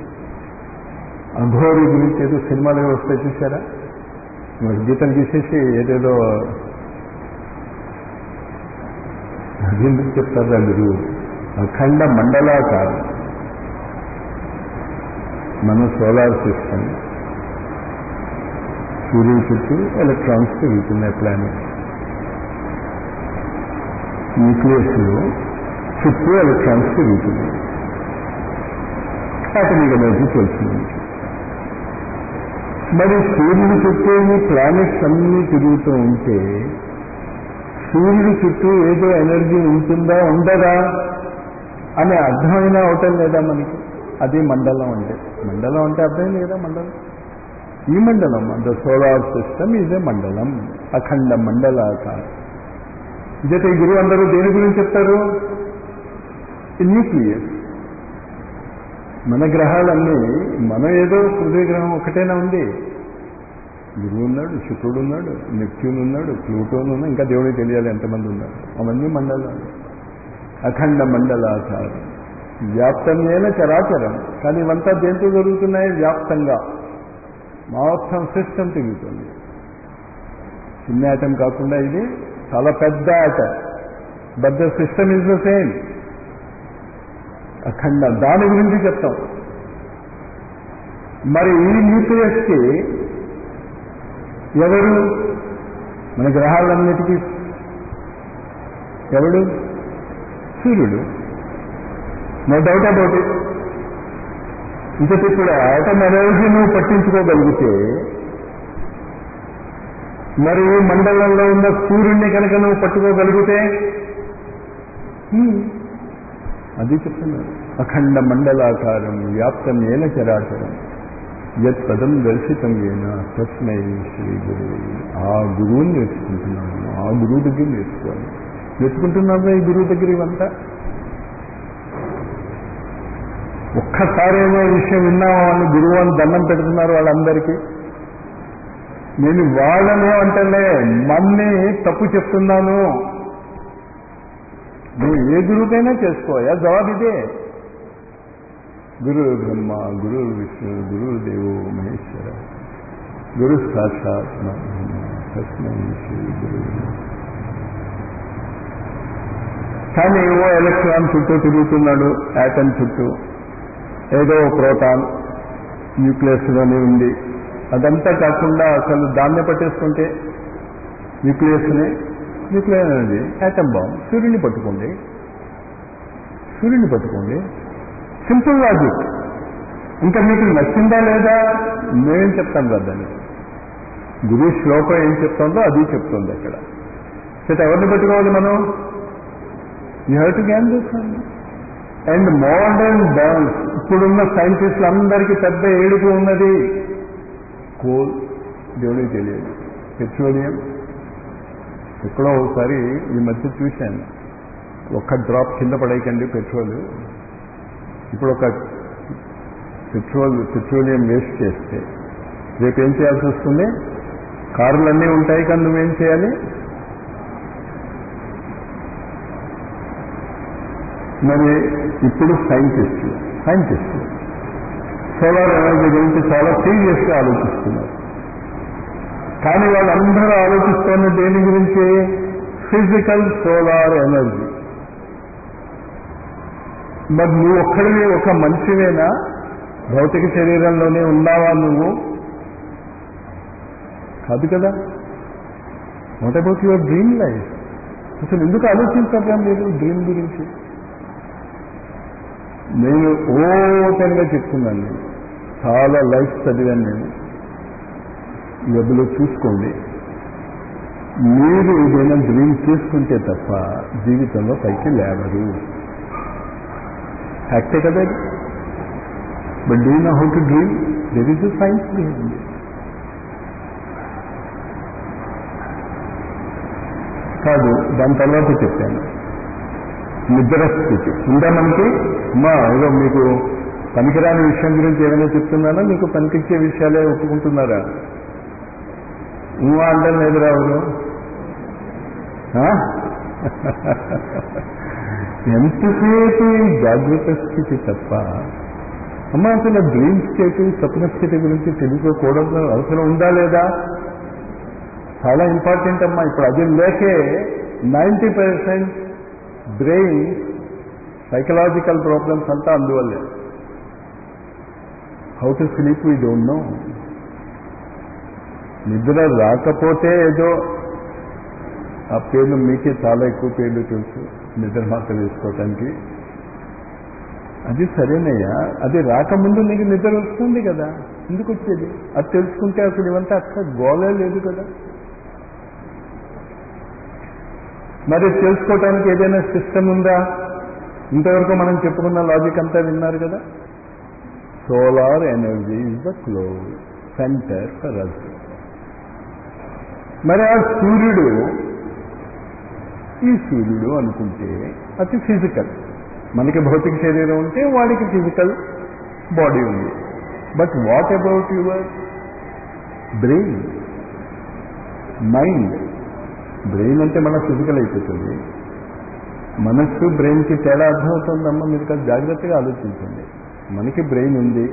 అఘోరి గురించి ఏదో సినిమాలు వస్తే చూసారా మరి గీతలు గీసేసి ఏదేదో అది ఎందుకు చెప్తారా గురువు అఖండ మండలాకారం మన సోలార్ సిస్టమ్ సూర్యుడి చుట్టూ ఎలక్ట్రాన్స్ తిరుగుతున్నాయి ప్లానెట్ న్యూక్లియస్లో చుట్టూ ఎలక్ట్రాన్స్ తిరుగుతున్నాయి అటమిక్ ఎనర్జీ తెలిసింది మరి సూర్యుడి చుట్టూ ఈ ప్లానెట్స్ అన్నీ తిరుగుతూ ఉంటే సూర్యుడి చుట్టూ ఏదో ఎనర్జీ ఉంటుందా ఉండదా అనే అర్థమైనా అవటం లేదా మనకి అది మండలం అంటే మండలం అంటే అర్థం లేదా మండలం ఈ మండలం the solar system is a మండలం అఖండ మండలాకారం ఇదైతే ఈ గురువు అందరూ దేని గురించి చెప్తారు న్యూక్లియస్ మన గ్రహాలన్నీ మనం ఏదో హృదయ గ్రహం ఒకటేనా ఉంది గురువు ఉన్నాడు శుక్రుడు ఉన్నాడు నెప్ట్యూన్ ఉన్నాడు ప్లూటోన్ ఉన్నాడు ఇంకా దేవుడికి తెలియాలి ఎంతమంది ఉన్నారు అవన్నీ మండలాలు అఖండ మండలాకారం వ్యాప్తమేన చరాచరం కానీ ఇవంతా దేంతో జరుగుతున్నాయి వ్యాప్తంగా మొత్తం సిస్టమ్ తిరుగుతుంది చిన్న ఐటమ్ కాకుండా ఇది చాలా పెద్ద item but the system is the same అఖండ దాని గురించి చెప్తాం మరి ఈ న్యూక్లియస్కి ఎవరు మన గ్రహాలన్నిటికీ ఎవడు సూర్యుడు నో డౌట్ అబౌట్ ఇట్ ఇంకటి ఇప్పుడు ఆటం ఎనర్జీ నువ్వు పట్టించుకోగలిగితే మరి ఈ మండలంలో ఉన్న సూర్యుడిని కనుక నువ్వు పట్టుకోగలిగితే అది చెప్తున్నారు అఖండ మండలాకారం వ్యాప్తం ఏన చరాచరం యత్ పదం దర్శితం ఏన తస్మై శ్రీ గురువు ఆ గురువుని నేర్చుకుంటున్నాను ఆ గురువు దగ్గర నేర్చుకోవాలి నేర్చుకుంటున్నావా ఈ గురువు దగ్గర ఇవంతా ఒక్కసారేమో ఈ విషయం విన్నామా అని గురువు అని దండం పెడుతున్నారు వాళ్ళందరికీ నేను వాళ్ళనే అంటలే మన్ని తప్పు చెప్తున్నాను నువ్వు ఏ గురువుకైనా చేసుకోయా జవాబు ఇదే గురు బ్రహ్మ గురు విష్ణు గురు దేవు మహేశ్వర గురు సాక్షాత్ తస్మై శ్రీ గురు కానీ ఏవో ఎలక్ట్రాన్ చుట్టూ తిరుగుతున్నాడు యాటమ్ చుట్టూ ఏదో ప్రోటాన్ న్యూక్లియస్లోనే ఉంది అదంతా కాకుండా అసలు దాన్ని పట్టేసుకుంటే న్యూక్లియస్ని న్యూక్లియర్ ఎనర్జీ యాటమ్ బాంబ్ సూర్యుని పట్టుకోండి సూర్యుని పట్టుకోండి సింపుల్ లాజిక్ ఇంకా మీకు నచ్చిందా లేదా మేమేం చెప్తాం కదా దాన్ని గురు శ్లోకం ఏం చెప్తుందో అది చెప్తుంది అక్కడ చేత ఎవరిని పట్టుకోవాలి మనం you have to gain this and modern dance ఇప్పుడున్న సైంటిస్టులు అందరికీ పెద్ద ఏడుపు ఉన్నది కోల్ దేవుడికి తెలియదు పెట్రోలియం ఎక్కడో ఒకసారి ఈ మధ్య చూశాను ఒక్క డ్రాప్ కింద పడేయకండి పెట్రోల్ ఇప్పుడు ఒక పెట్రోల్ పెట్రోలియం వేస్ట్ చేస్తే రేపు ఏం చేయాల్సి వస్తుంది కార్లన్నీ ఉంటాయి కానీ నువ్వేం చేయాలి మరి ఇప్పుడు సైంటిస్టులు సైంటిస్టులు సోలార్ ఎనర్జీ గురించి చాలా సీరియస్గా ఆలోచిస్తున్నారు కానీ వాళ్ళందరూ ఆలోచిస్తున్న దేని గురించి ఫిజికల్ సోలార్ ఎనర్జీ మరి నువ్వు ఒక్కడివి ఒక మనిషివేనా భౌతిక శరీరంలోనే ఉన్నావా నువ్వు కాదు కదా what about your dream life అసలు ఎందుకు ఆలోచించట్లా మీరు డ్రీమ్ గురించి నేను ఓపెన్గా చెప్తున్నాను నేను చాలా లైఫ్ చదివాను నేను వెబ్లో చూసుకోండి మీరు ఏదైనా డ్రీమ్ చేసుకుంటే తప్ప జీవితంలో పైకి లేవరు ఫ్యాక్టే కదా but do know how to dream there is science behind కాదు దాని తర్వాత చెప్పాను నిద్ర స్థితి ఉందా మనకి అమ్మా ఏదో మీకు పనికిరాని విషయం గురించి ఏమైనా చెప్తున్నానా మీకు పనికిచ్చే విషయాలే ఒప్పుకుంటున్నారా నువ్వు అంటే లేదు రావును ఎంతసేపు ఈ జాగ్రత్త స్థితి తప్ప అమ్మ అసలు డ్రీమ్ స్టేట్ స్వప్న స్థితి గురించి తెలుసుకోకూడదు అవసరం ఉందా లేదా చాలా ఇంపార్టెంట్ అమ్మా ఇప్పుడు అది లేకే ninety percent brain psychological problems అంతా అందువల్లే how to sleep we don't know నిద్ర రాకపోతే ఏదో ఆ పేర్లు మీకే చాలా ఎక్కువ పేర్లు తెలుసు నిద్ర మాత్రం వేసుకోవటానికి అది సరేనయ్యా అది రాకముందు నీకు నిద్ర వస్తుంది కదా ఎందుకు వచ్చేది అది తెలుసుకుంటే అసలు ఇవంతా అక్కడ గోలే లేదు కదా మరి తెలుసుకోవటానికి ఏదైనా సిస్టమ్ ఉందా ఇంతవరకు మనం చెప్పుకున్న లాజిక్ అంతా విన్నారు కదా solar energy is the close centre for us మరి ఆ సూర్యుడు ఈ సూర్యుడు అనుకుంటే అది ఫిజికల్ మనకి భౌతిక శరీరం ఉంటే వాడికి ఫిజికల్ బాడీ ఉంది but what about your brain mind brain అంటే మన ఫిజికల్ అయిపోతుంది మనస్సు బ్రెయిన్కి తేడా అర్థమవుతుందమ్మా మీరు కాదు జాగ్రత్తగా ఆలోచించండి మనకి బ్రెయిన్ ఉంది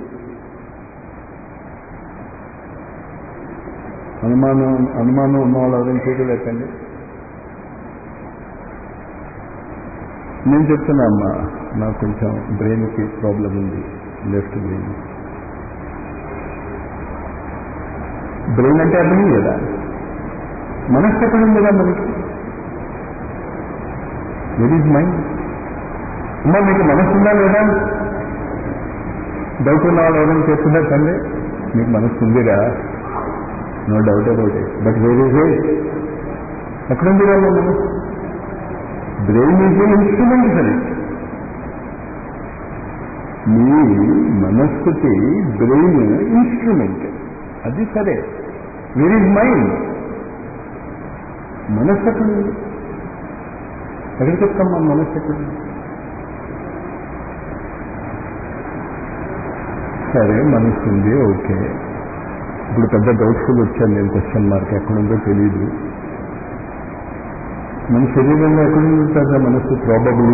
అనుమానం అనుమానం ఉన్న వాళ్ళు ఎవరైనా చేతులు ఎక్కండి నేను చెప్తున్నా అమ్మా నాకు కొంచెం బ్రెయిన్కి ప్రాబ్లం ఉంది లెఫ్ట్ బ్రెయిన్ బ్రెయిన్ అంటే అర్థం కదా మనస్సు ఎక్కడ ఉంది కదా మనకి వెర్ ఈజ్ మైండ్ అమ్మా మీకు మనస్సు ఉందా లేదా డౌట్ ఉన్న వాళ్ళు ఎవరైనా చేస్తున్నారు తండ్రి మీకు మనస్సు ఉందిరా no doubt about it but where is it ఎక్కడుంది వాళ్ళ మనస్సు brain is instrument for it మీ మనస్సుకి బ్రెయిన్ ఇన్స్ట్రుమెంట్ అది సరే వేర్ ఈజ్ మైండ్ మనస్సు ఎక్కడుంది ఎక్కడ చెప్తాం మన మనస్సు ఎక్కడుంది సరే మనస్సు ఉంది ఓకే ఇప్పుడు పెద్ద డౌట్ఫుల్ వచ్చాను నేను క్వశ్చన్ మార్క్ ఎక్కడుందో తెలియదు మన శరీరంలో ఎక్కడుంది కదా మనస్సు ప్రాబబ్లీ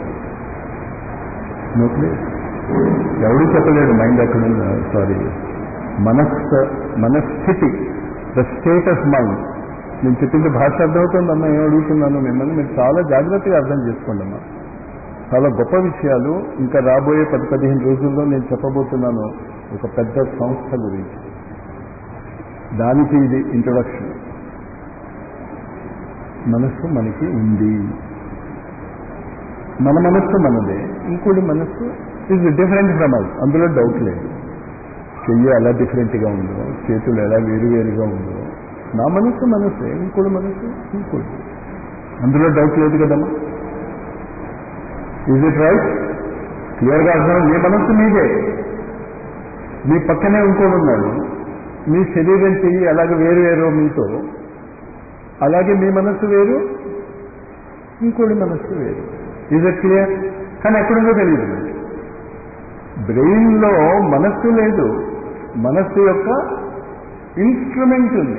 నో ప్లేస్ ఎవడు చెప్పలేడు మైండ్ ఎక్కడుందా సారీ మనస్సు మనస్థితి ద స్టేట్ ఆఫ్ మైండ్ నేను చెప్పింది భాష అర్థమవుతుందమ్మా ఏం అడుగుతున్నాను మిమ్మల్ని మీరు చాలా జాగ్రత్తగా అర్థం చేసుకోండి అమ్మా చాలా గొప్ప విషయాలు ఇంకా రాబోయే పది పదిహేను రోజుల్లో నేను చెప్పబోతున్నాను ఒక పెద్ద సంస్థ గురించి దానికి ఇది ఇంట్రొడక్షన్ మనస్సు మనకి ఉంది మన మనస్సు మనదే ఇంకోటి మనస్సు ఇస్ డిఫరెంట్ ఫ్రమ్ అస్ అందులో డౌట్ లేదు చెయ్యి ఎలా డిఫరెంట్గా ఉందో చేతులు ఎలా వేరువేరుగా ఉందో నా మనస్సు మనస్సే ఇంకోటి మనస్సు ఇంకోటి అందులో డౌట్ లేదు కదమ్మా ఈజ్ ఇట్ రైట్ క్లియర్గా అర్థం మీ మనస్సు మీదే మీ పక్కనే ఇంకోటి ఉన్నాడు మీ శరీరం చెయ్యి అలాగే వేరు వేరు మీతో అలాగే మీ మనస్సు వేరు ఇంకోటి మనస్సు వేరు ఈజ్ ఇట్ క్లియర్ కానీ ఎక్కడుందో తెలియదు బ్రెయిన్లో మనస్సు లేదు మనస్సు యొక్క ఇన్స్ట్రుమెంట్ ఉంది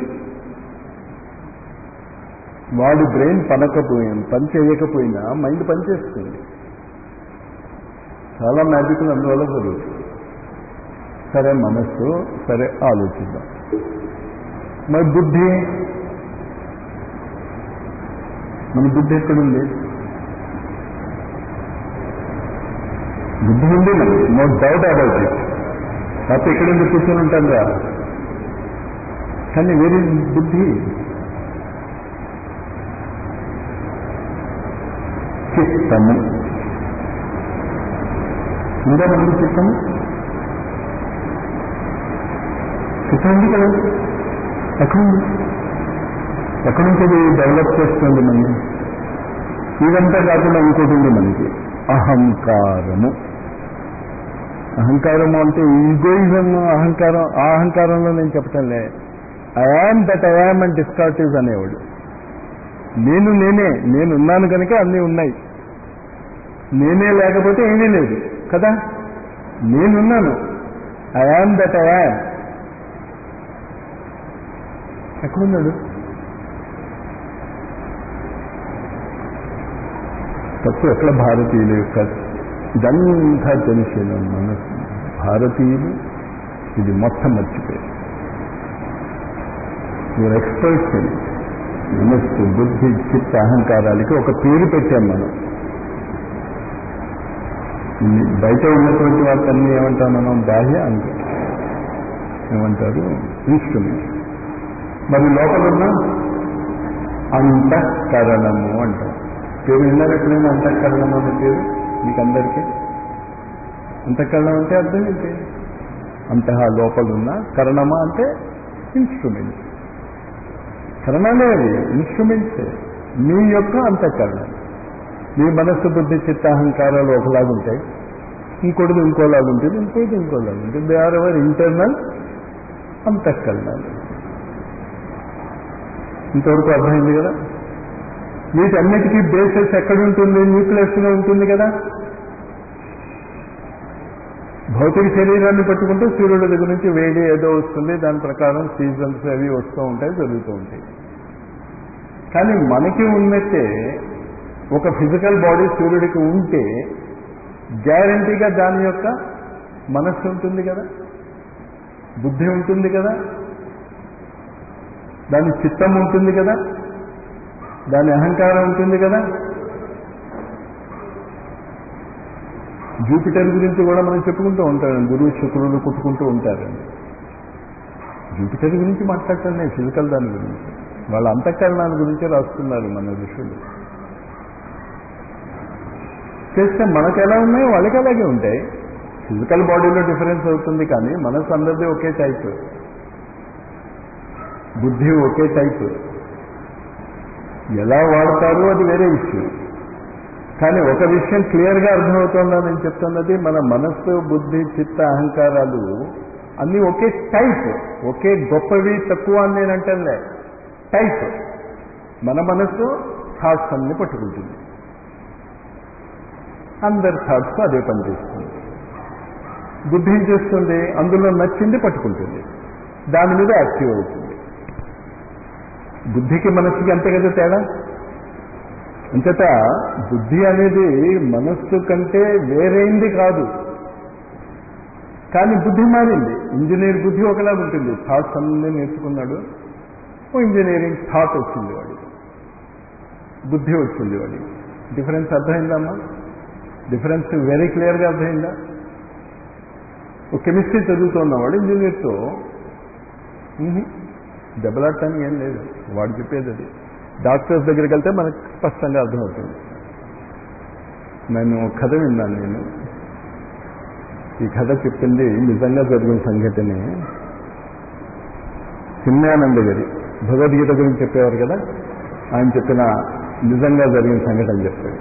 వాడి బ్రెయిన్ పనకపోయినా పని చేయకపోయినా మైండ్ పనిచేస్తుంది చాలా మ్యాజిక్లు అందువల్ల జరుగుతుంది సరే మనస్సు సరే ఆలోచిద్దాం మరి బుద్ధి మన బుద్ధి ఎక్కడుంది బుద్ధి ఉంది మనకి నో డౌట్ అబౌట్ ఇట్ కాకపోతే ఎక్కడెందుకు కూర్చొని ఉంటాంగా కానీ వేరే బుద్ధి చిత్తము ఉందా మనకి చిత్తము చిత్తం ఉంది కదా ఎక్కడుంది ఎక్కడి నుంచి అది డెవలప్ చేస్తుంది మనని ఇదంతా కాకుండా ఇంకోటి ఉంది మనకి అహంకారము అహంకారము అంటే ఈగోయిజం అహంకారం ఆ అహంకారంలో నేను చెప్పటంలే ఐఆమ్ దట్ ఐఆమ్ అండ్ డిస్కార్టివ్ అనేవాడు నేను నేనే నేను ఉన్నాను కనుక అన్నీ ఉన్నాయి నేనే లేకపోతే ఏమీ లేదు కదా నేనున్నాను I am that I am ఎక్కడున్నాడు తప్పు ఎట్లా భారతీయుల యొక్క ఇదంతా తెలిసిన మన భారతీయులు ఇది మొత్తం మర్చిపోయారు మీరు ఎక్స్పర్ట్స్ మనస్సు బుద్ధి చిత్త అహంకారాలకి ఒక పేరు పెట్టాం మనం బయట ఉన్నటువంటి వాటిని ఏమంటాం మనం బాహ్య అంక ఏమంటారు ఇన్స్ట్రుమెంట్ మరి లోపల ఉన్న అంతఃకరణము అంటాం పేరు విన్నారట్లేదు అంతఃకరణము అనే పేరు మీకు అందరికీ అంతఃకరణం అంటే అర్థం ఏంటి అంతః లోపల ఉన్న కరణమా అంటే ఇన్స్ట్రుమెంట్ కరణాలే అవి ఇన్స్ట్రుమెంట్సే మీ యొక్క అంతఃకరణం మీ మనస్సు బుద్ధి చిత్తాహంకారాలు ఒకలాగా ఉంటాయి ఇంకోటిది ఇంకోలాగా ఉంటుంది ఇంకోటి ఇంకోలాగా ఉంటుంది దే ఆర్ అవర్ ఇంటర్నల్ అంతఃకరణాలు ఇంతవరకు అర్థమైంది కదా వీటన్నిటికీ బేసెస్ ఎక్కడుంటుంది న్యూక్లియస్లో ఉంటుంది కదా భౌతిక శరీరాన్ని పట్టుకుంటే సూర్యుడి దగ్గర నుంచి వేడి ఏదో వస్తుంది దాని ప్రకారం సీజన్స్ అవి వస్తూ ఉంటాయి జరుగుతూ ఉంటాయి కానీ మనకి ఉన్నట్టే ఒక ఫిజికల్ బాడీ సూర్యుడికి ఉంటే గ్యారంటీగా దాని యొక్క మనస్సు ఉంటుంది కదా బుద్ధి ఉంటుంది కదా దాని చిత్తం ఉంటుంది కదా దాని అహంకారం ఉంటుంది కదా జూపిటర్ గురించి కూడా మనం చెప్పుకుంటూ ఉంటాం గురువు శుక్రుడు కొట్టుకుంటూ ఉంటారండి జూపిటర్ గురించి మాట్లాడటం నేను ఫిజికల్ దాని గురించి వాళ్ళ అంతఃకరణాల గురించి రాస్తున్నారు మన ఋషులు చేస్తే మనకు ఎలా ఉన్నాయో వాళ్ళకి అలాగే ఉంటాయి ఫిజికల్ బాడీలో డిఫరెన్స్ అవుతుంది కానీ మనసు అందరిది ఒకే టైప్ బుద్ధి ఒకే టైప్ ఎలా వాడతారో అది వేరే విషయం కానీ ఒక విషయం క్లియర్గా అర్థమవుతుందా నేను చెప్తున్నది మన మనస్సు బుద్ధి చిత్త అహంకారాలు అన్నీ ఒకే టైప్ ఒకే గొప్పవి తక్కువ అని నేను అంటలే టైప్ మన మనస్సు థాట్స్ అన్ని పట్టుకుంటుంది అందరి థాట్స్ అదే పనిచేస్తుంది బుద్ధి ఏం చేస్తుంది అందులో నచ్చింది పట్టుకుంటుంది దాని మీద యాక్టివ్ అవుతుంది బుద్ధికి మనస్సుకి అంతే కదా తేడా అంతట బుద్ధి అనేది మనస్సు కంటే వేరైంది కాదు కానీ బుద్ధి మారింది ఇంజనీర్ బుద్ధి ఒకలా ఉంటుంది థాట్స్ అన్నీ నేర్చుకున్నాడు ఓ ఇంజనీరింగ్ థాట్ వచ్చింది వాడికి బుద్ధి వచ్చింది వాడికి డిఫరెన్స్ అర్థమైందమ్మా డిఫరెన్స్ వెరీ క్లియర్గా అర్థమైందా ఒక కెమిస్ట్రీ చదువుతున్నవాడు ఇంజనీర్తో దెబ్బలాడటానికి ఏం లేదు వాడు చెప్పేది అది డాక్టర్స్ దగ్గరికి వెళ్తే మనకు స్పష్టంగా అర్థమవుతుంది నేను కథ విన్నాను నేను ఈ కథ చెప్పింది నిజంగా జరిగిన సంఘటనే చిన్మయానంద గారి భగవద్గీత గురించి చెప్పేవారు కదా ఆయన చెప్పిన నిజంగా జరిగిన సంఘటన చెప్పాడు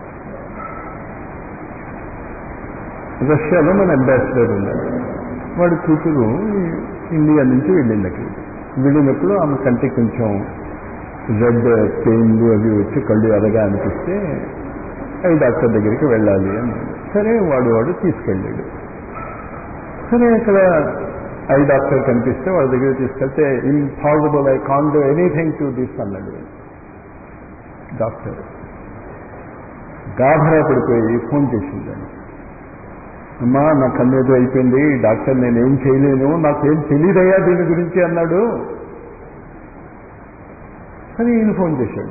రష్యాలో మన అంబాసిడర్ ఉన్నాడు వాడి కూతురు ఇండియా నుంచి వెళ్ళింది అక్కడికి వెళ్ళినప్పుడు ఆమె కంటికి కొంచెం రెడ్ పెయిన్లు అవి వచ్చి కళ్ళు ఎరగా అనిపిస్తే ఐ డాక్టర్ దగ్గరికి వెళ్ళాలి అని సరే వాడు వాడు తీసుకెళ్ళాడు సరే అక్కడ ఐ డాక్టర్ కనిపిస్తే వాళ్ళ దగ్గర తీసుకెళ్తే impossible I can do anything to this అన్నాడు డాక్టర్ గాభరా పడిపోయి ఫోన్ చేసిందండి అమ్మా నా కన్నేదో అయిపోయింది డాక్టర్ నేనేం చేయలేను నాకేం తెలియదయ్యా దీని గురించి అన్నాడు అని ఈయన ఫోన్ చేశాడు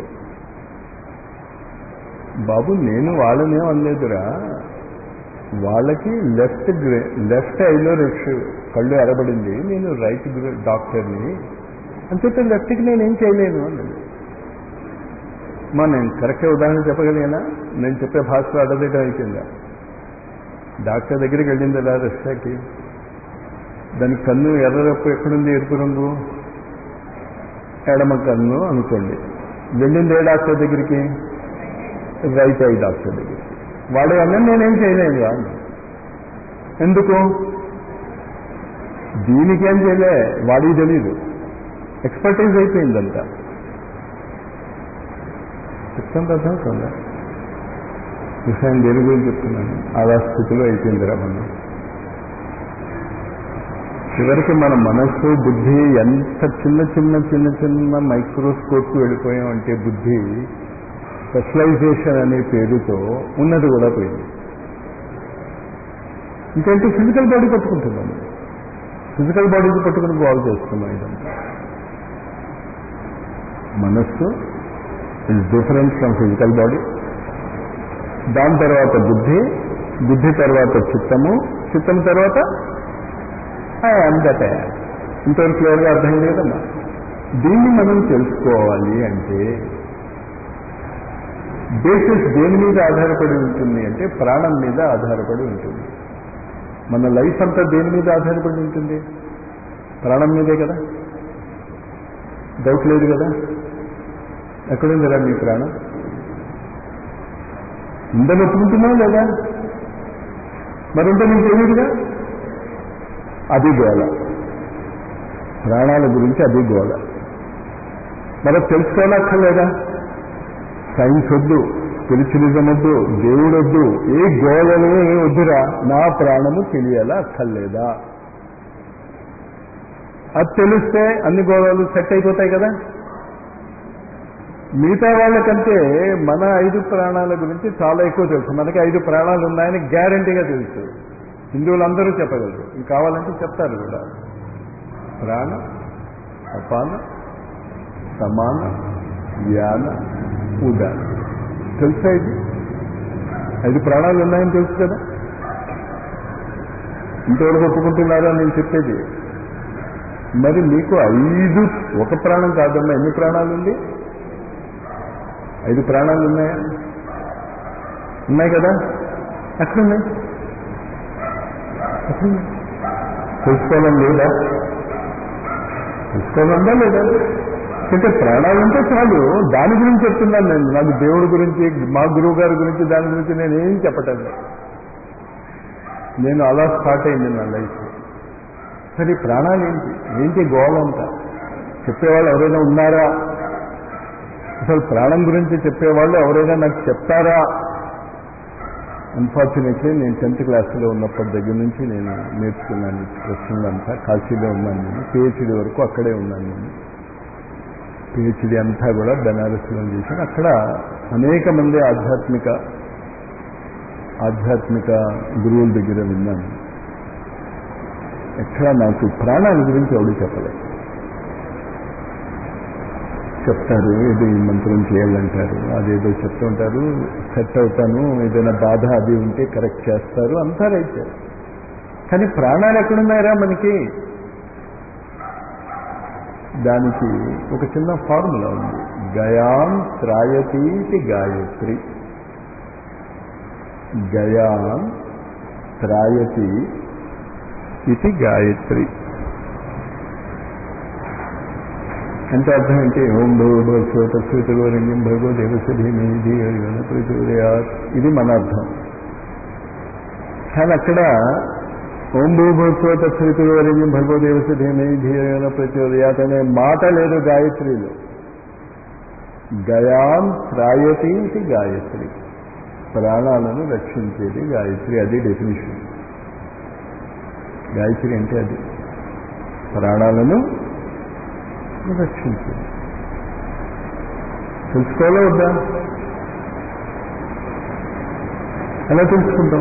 బాబు నేను వాళ్ళనేం అనలేదురా వాళ్ళకి లెఫ్ట్ లెఫ్ట్ ఐలో రెక్స్ కళ్ళు ఎరబడింది నేను రైట్ డాక్టర్ని అని చెప్పి లెఫ్ట్కి నేనేం చేయలేను అన్నాడు మా నేను కరెక్ట్గా ఉదాహరణ చెప్పగలిగానా నేను చెప్పే భాషలో అడగడం అయిపోయిందా డాక్టర్ దగ్గరికి వెళ్ళింది ఎలా రష్యాకి దాని కన్ను ఎర్రరప్పు ఎక్కడుంది ఎరుపు రంగు ఎడమ కన్ను అనుకోండి వెళ్ళింది ఏ డాక్టర్ దగ్గరికి రైట్ ఐ డాక్టర్ దగ్గరికి వాడు అన్న నేనేం చేయలేను రా ఎందుకు దీనికేం చేయలే వాడికి తెలీదు ఎక్స్పర్టైజ్ అయిపోయిందంతా చెప్తాను అర్థం కదా విషయం దేని గురించి చెప్తున్నాను అలా స్థితిలో అయిపోయిందిరా మనం చివరికి మన మనస్సు బుద్ధి ఎంత చిన్న చిన్న చిన్న చిన్న మైక్రోస్కోప్కి వెళ్ళిపోయామంటే బుద్ధి స్పెషలైజేషన్ అనే పేరుతో ఉన్నది కూడా పోయింది ఇంకంటే ఫిజికల్ బాడీ పట్టుకుంటున్నాం ఫిజికల్ బాడీకి పట్టుకుని బాగు చేస్తున్నాం ఇదంతా మనస్సు is different from physical body దాని తర్వాత బుద్ధి బుద్ధి తర్వాత చిత్తము చిత్తం తర్వాత అంతటే ఇంతవరకు క్లియర్గా అర్థమైంది కదమ్మా దీన్ని మనం తెలుసుకోవాలి అంటే బేసిస్ దేని మీద ఆధారపడి ఉంటుంది అంటే ప్రాణం మీద ఆధారపడి ఉంటుంది మన లైఫ్ అంతా దేని మీద ఆధారపడి ఉంటుంది ప్రాణం మీదే కదా డౌట్ లేదు కదా ఎక్కడుందిరా మీ ప్రాణం ఉందని ఒప్పుకుంటున్నావు లేదా మరింత నీకు తెలియదుగా అది గోళ ప్రాణాల గురించి అది గోళ మరి తెలుసుకోవాలక్కర్లేదా సైన్స్ వద్దు స్పిరిచువలిజం వద్దు దేవుడు వద్దు ఏ గోళలు ఏ వద్దురా నా ప్రాణము తెలియాలా అక్కర్లేదా అది తెలిస్తే అన్ని గోళాలు సెట్ అయిపోతాయి కదా మిగతా వాళ్ళకంటే మన ఐదు ప్రాణాల గురించి చాలా ఎక్కువ తెలుసు మనకి ఐదు ప్రాణాలు ఉన్నాయని గ్యారంటీగా తెలుసు హిందువులందరూ చెప్పగలరు ఇంక కావాలంటే చెప్తారు కూడా ప్రాణ అపాన సమాన యాన ఉదాన తెలుసా ఇది ఐదు ప్రాణాలు ఉన్నాయని తెలుసు కదా ఇంతవరకు ఒప్పుకుంటున్నారా నేను చెప్పేది మరి మీకు ఐదు ఒక ప్రాణం కాదమ్మా ఎన్ని ప్రాణాలు ఉంది ఐదు ప్రాణాలు ఉన్నాయా ఉన్నాయి కదా ఎక్కడున్నాయి ఎక్కడున్నాయి తెలుసుకోవాలని లేదా తెలుసుకోవాలందా లేదా అంటే ప్రాణాలు ఉంటే చాలు దాని గురించి చెప్తున్నాను నేను నాకు దేవుడి గురించి మా గురువు గారి గురించి దాని గురించి నేను ఏం చెప్పటం లేదు. నేను అలా స్టార్ట్ అయింది నా లైఫ్ సరే ఈ ప్రాణాలు ఏంటి ఏంటి గోళంతా చెప్పేవాళ్ళు ఎవరైనా ఉన్నారా అసలు ప్రాణం గురించి చెప్పేవాళ్ళు ఎవరైనా నాకు చెప్తారా అన్ఫార్చునేట్లీ నేను టెన్త్ క్లాస్లో ఉన్నప్పటి దగ్గర నుంచి నేను నేర్చుకున్నాను ఈ ప్రశ్నలంతా కాశీలో ఉన్నాను నేను పిహెచ్డి వరకు అక్కడే ఉన్నాను నేను పిహెచ్డి అంతా కూడా బెనారస్లో చేశాను అక్కడ అనేక మంది ఆధ్యాత్మిక ఆధ్యాత్మిక గురువుల దగ్గర విన్నాను ఎక్కడ నాకు ప్రాణాల గురించి ఎవరు చెప్పలేదు చెప్తారు ఏదో ఈ మంత్రం చేయాలంటారు అదేదో చెప్తుంటారు సెట్ అవుతాను ఏదైనా బాధ అది ఉంటే కరెక్ట్ చేస్తారు అంతా రైతే కానీ ప్రాణాలు ఎక్కడున్నాయరా మనకి దానికి ఒక చిన్న ఫార్ములా ఉంది గయాం త్రాయతీతి గాయత్రి గయాం త్రాయతి ఇది గాయత్రి అంటే అర్థం ఏంటి ఓం భగవద్భవ తత్సవితుర్వరణ్యం భగవో దేవసధీమేది ప్రచోదయాత్ ఇది మన అర్థం కానీ అక్కడ ఓం భూభోత్సవ తత్సవితుర్వరణ్యం భగవో దేవసధీమేది ధీరణ ప్రచోదయాత్ అనే మాట లేదు గాయత్రిలో గయాం త్రాయతి ఇది గాయత్రి ప్రాణాలను రక్షించేది గాయత్రి అది డెఫినేషన్ గాయత్రి అంటే అది ప్రాణాలను రక్షించింది తెలుసుకోవాలా వద్దా ఎలా తెలుసుకుంటాం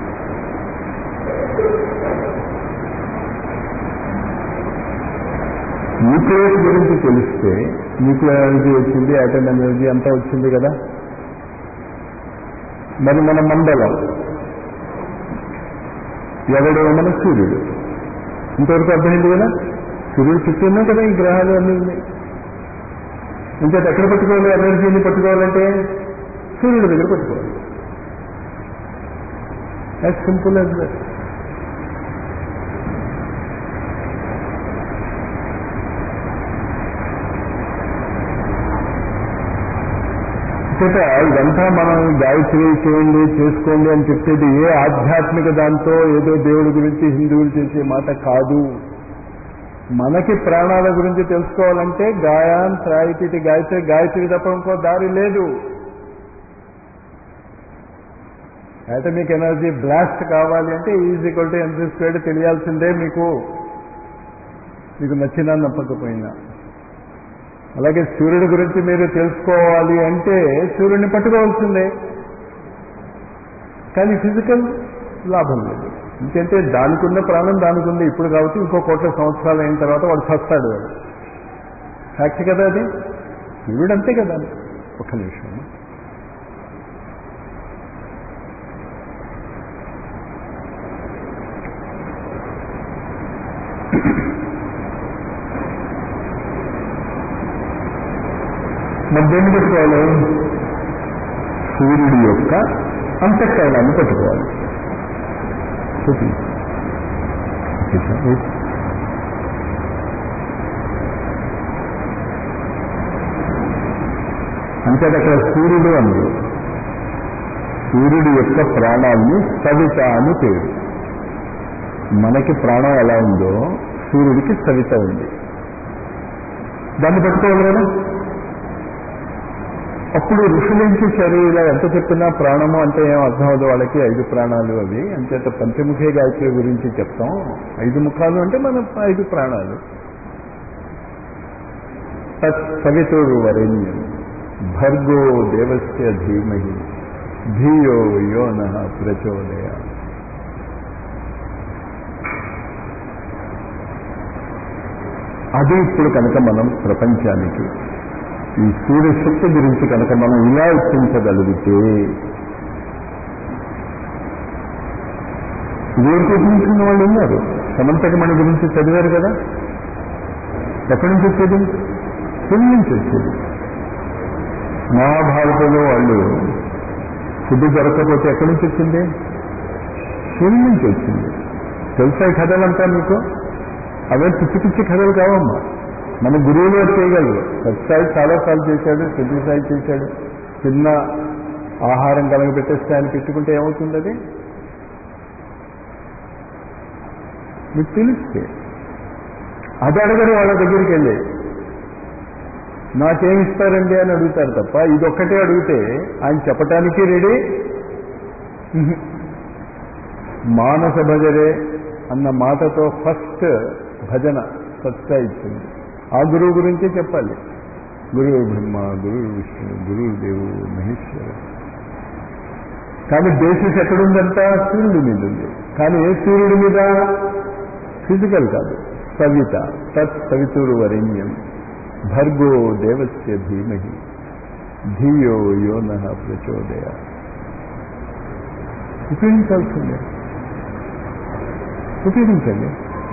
న్యూక్లియస్ గురించి తెలిస్తే న్యూక్లియర్ ఎనర్జీ వచ్చింది ఆటమ్ ఎనర్జీ అంతా వచ్చింది కదా మరి మన మండలం ఎవడు మన సూర్యుడు ఇంతవరకు అర్థమైంది కదా సూర్యుడు చుట్టూ ఉన్నాయి కదా ఈ గ్రహాలు అన్నీ ఉన్నాయి ఇంకేత ఎక్కడ పట్టుకోవాలి ఎనర్జీని పట్టుకోవాలంటే సూర్యుడి దగ్గర పట్టుకోవాలి యాజ్ సింపుల్ యాజ్ దట్ చేత ఇదంతా మనం గాయత్రి చేయండి చేసుకోండి అని చెప్పేది ఏ ఆధ్యాత్మిక దాంతో ఏదో దేవుడి గురించి హిందువులు చేసే మాట కాదు మనకి ప్రాణాల గురించి తెలుసుకోవాలంటే గాయాన్ త్రాయితీ గాయత్రి గాయత్రి తప్ప ఇంకో దారి లేదు యాటమిక్ ఎనర్జీ బ్లాస్ట్ కావాలి అంటే is equal to mc squared తెలియాల్సిందే మీకు మీకు నచ్చినా నప్పకపోయినా అలాగే సూర్యుడి గురించి మీరు తెలుసుకోవాలి అంటే సూర్యుడిని పట్టుకోవాల్సిందే కానీ ఫిజికల్ లాభం లేదు ఎందుకంటే దానికి ఉన్న ప్రాణం దానికి ఉంది ఇప్పుడు కాబట్టి ఇంకో కోట్ల సంవత్సరాలు అయిన తర్వాత వాడు చస్తాడు వాడు ఫ్యాక్ట్ కదా అది సూర్యుడు అంతే కదా ఒక్క నిమిషం మరి దేన్ని పెట్టుకోవాలి సూర్యుడి యొక్క అంతఃకరణాన్ని పెట్టుకోవాలి చూపి అంటే అక్కడ సూర్యుడు అన్నారు సూర్యుడి యొక్క ప్రాణాన్ని సవిత అని పేరు మనకి ప్రాణం ఎలా ఉందో సూర్యుడికి సవిత ఉంది దాన్ని పట్టుకోవాలి కదా అప్పుడు ఋషులు ఏం చేశారు ఇలా ఎంత చెప్పినా ప్రాణము అంటే ఏం అర్థం అవ్వదు వాళ్ళకి ఐదు ప్రాణాలు అవి అంచేత పంచముఖే గాయత్రి గురించి చెప్తాం ఐదు ముఖాలు అంటే మన ఐదు ప్రాణాలు తత్ సవితుడు వరేణ్యం భర్గో దేవస్య ధీమహి ధియో యోన ప్రచోదయ అది ఇప్పుడు కనుక మనం ప్రపంచానికి ఈ సూర్యశక్తి గురించి కనుక మనం ఇలా ఇచ్చించగలిగితే ఇదేం చూపించిన వాళ్ళు ఉన్నారు సమంతకి మన గురించి చదివారు కదా ఎక్కడి నుంచి వచ్చేది సూర్యు నుంచి వచ్చేది మహాభారతంలో వాళ్ళు ఫుడ్ దొరకకపోతే ఎక్కడి నుంచి వచ్చింది సూర్యు నుంచి వచ్చింది తెలుసా ఈ కథలంతా మీకు అవే పిచ్చి పిచ్చి కథలు కావమ్మా మన గురువులు అది చేయగలరు సత్సాయి చాలాసార్లు చేశాడు సత్యసాయి చేశాడు చిన్న ఆహారం కలగబెట్టేస్తే ఆయన పెట్టుకుంటే ఏమవుతుంది అది మీకు తెలిస్తే అది అడగరు వాళ్ళ దగ్గరికి వెళ్ళి నాకేమిస్తారండి అని అడుగుతారు తప్ప ఇదొక్కటే అడిగితే ఆయన చెప్పటానికి రెడీ మానస భజరే అన్న మాటతో ఫస్ట్ భజన సత్తా ఇచ్చింది ఆ గురువు గురించే చెప్పాలి గురువు బ్రహ్మ గురువు విష్ణు గురువు దేవు మహేశ్వర కానీ బేసిస్ ఎక్కడుందంట సూర్యుడి మీద ఉంది కానీ ఏ సూర్యుడి మీద ఫిజికల్ కాదు సవిత తత్ సవితురు వరేణ్యం భర్గో దేవస్య ధీమహి ధియో యోన ప్రచోదయ ఉపయోగించాల్సిందే ఉపయోగించండి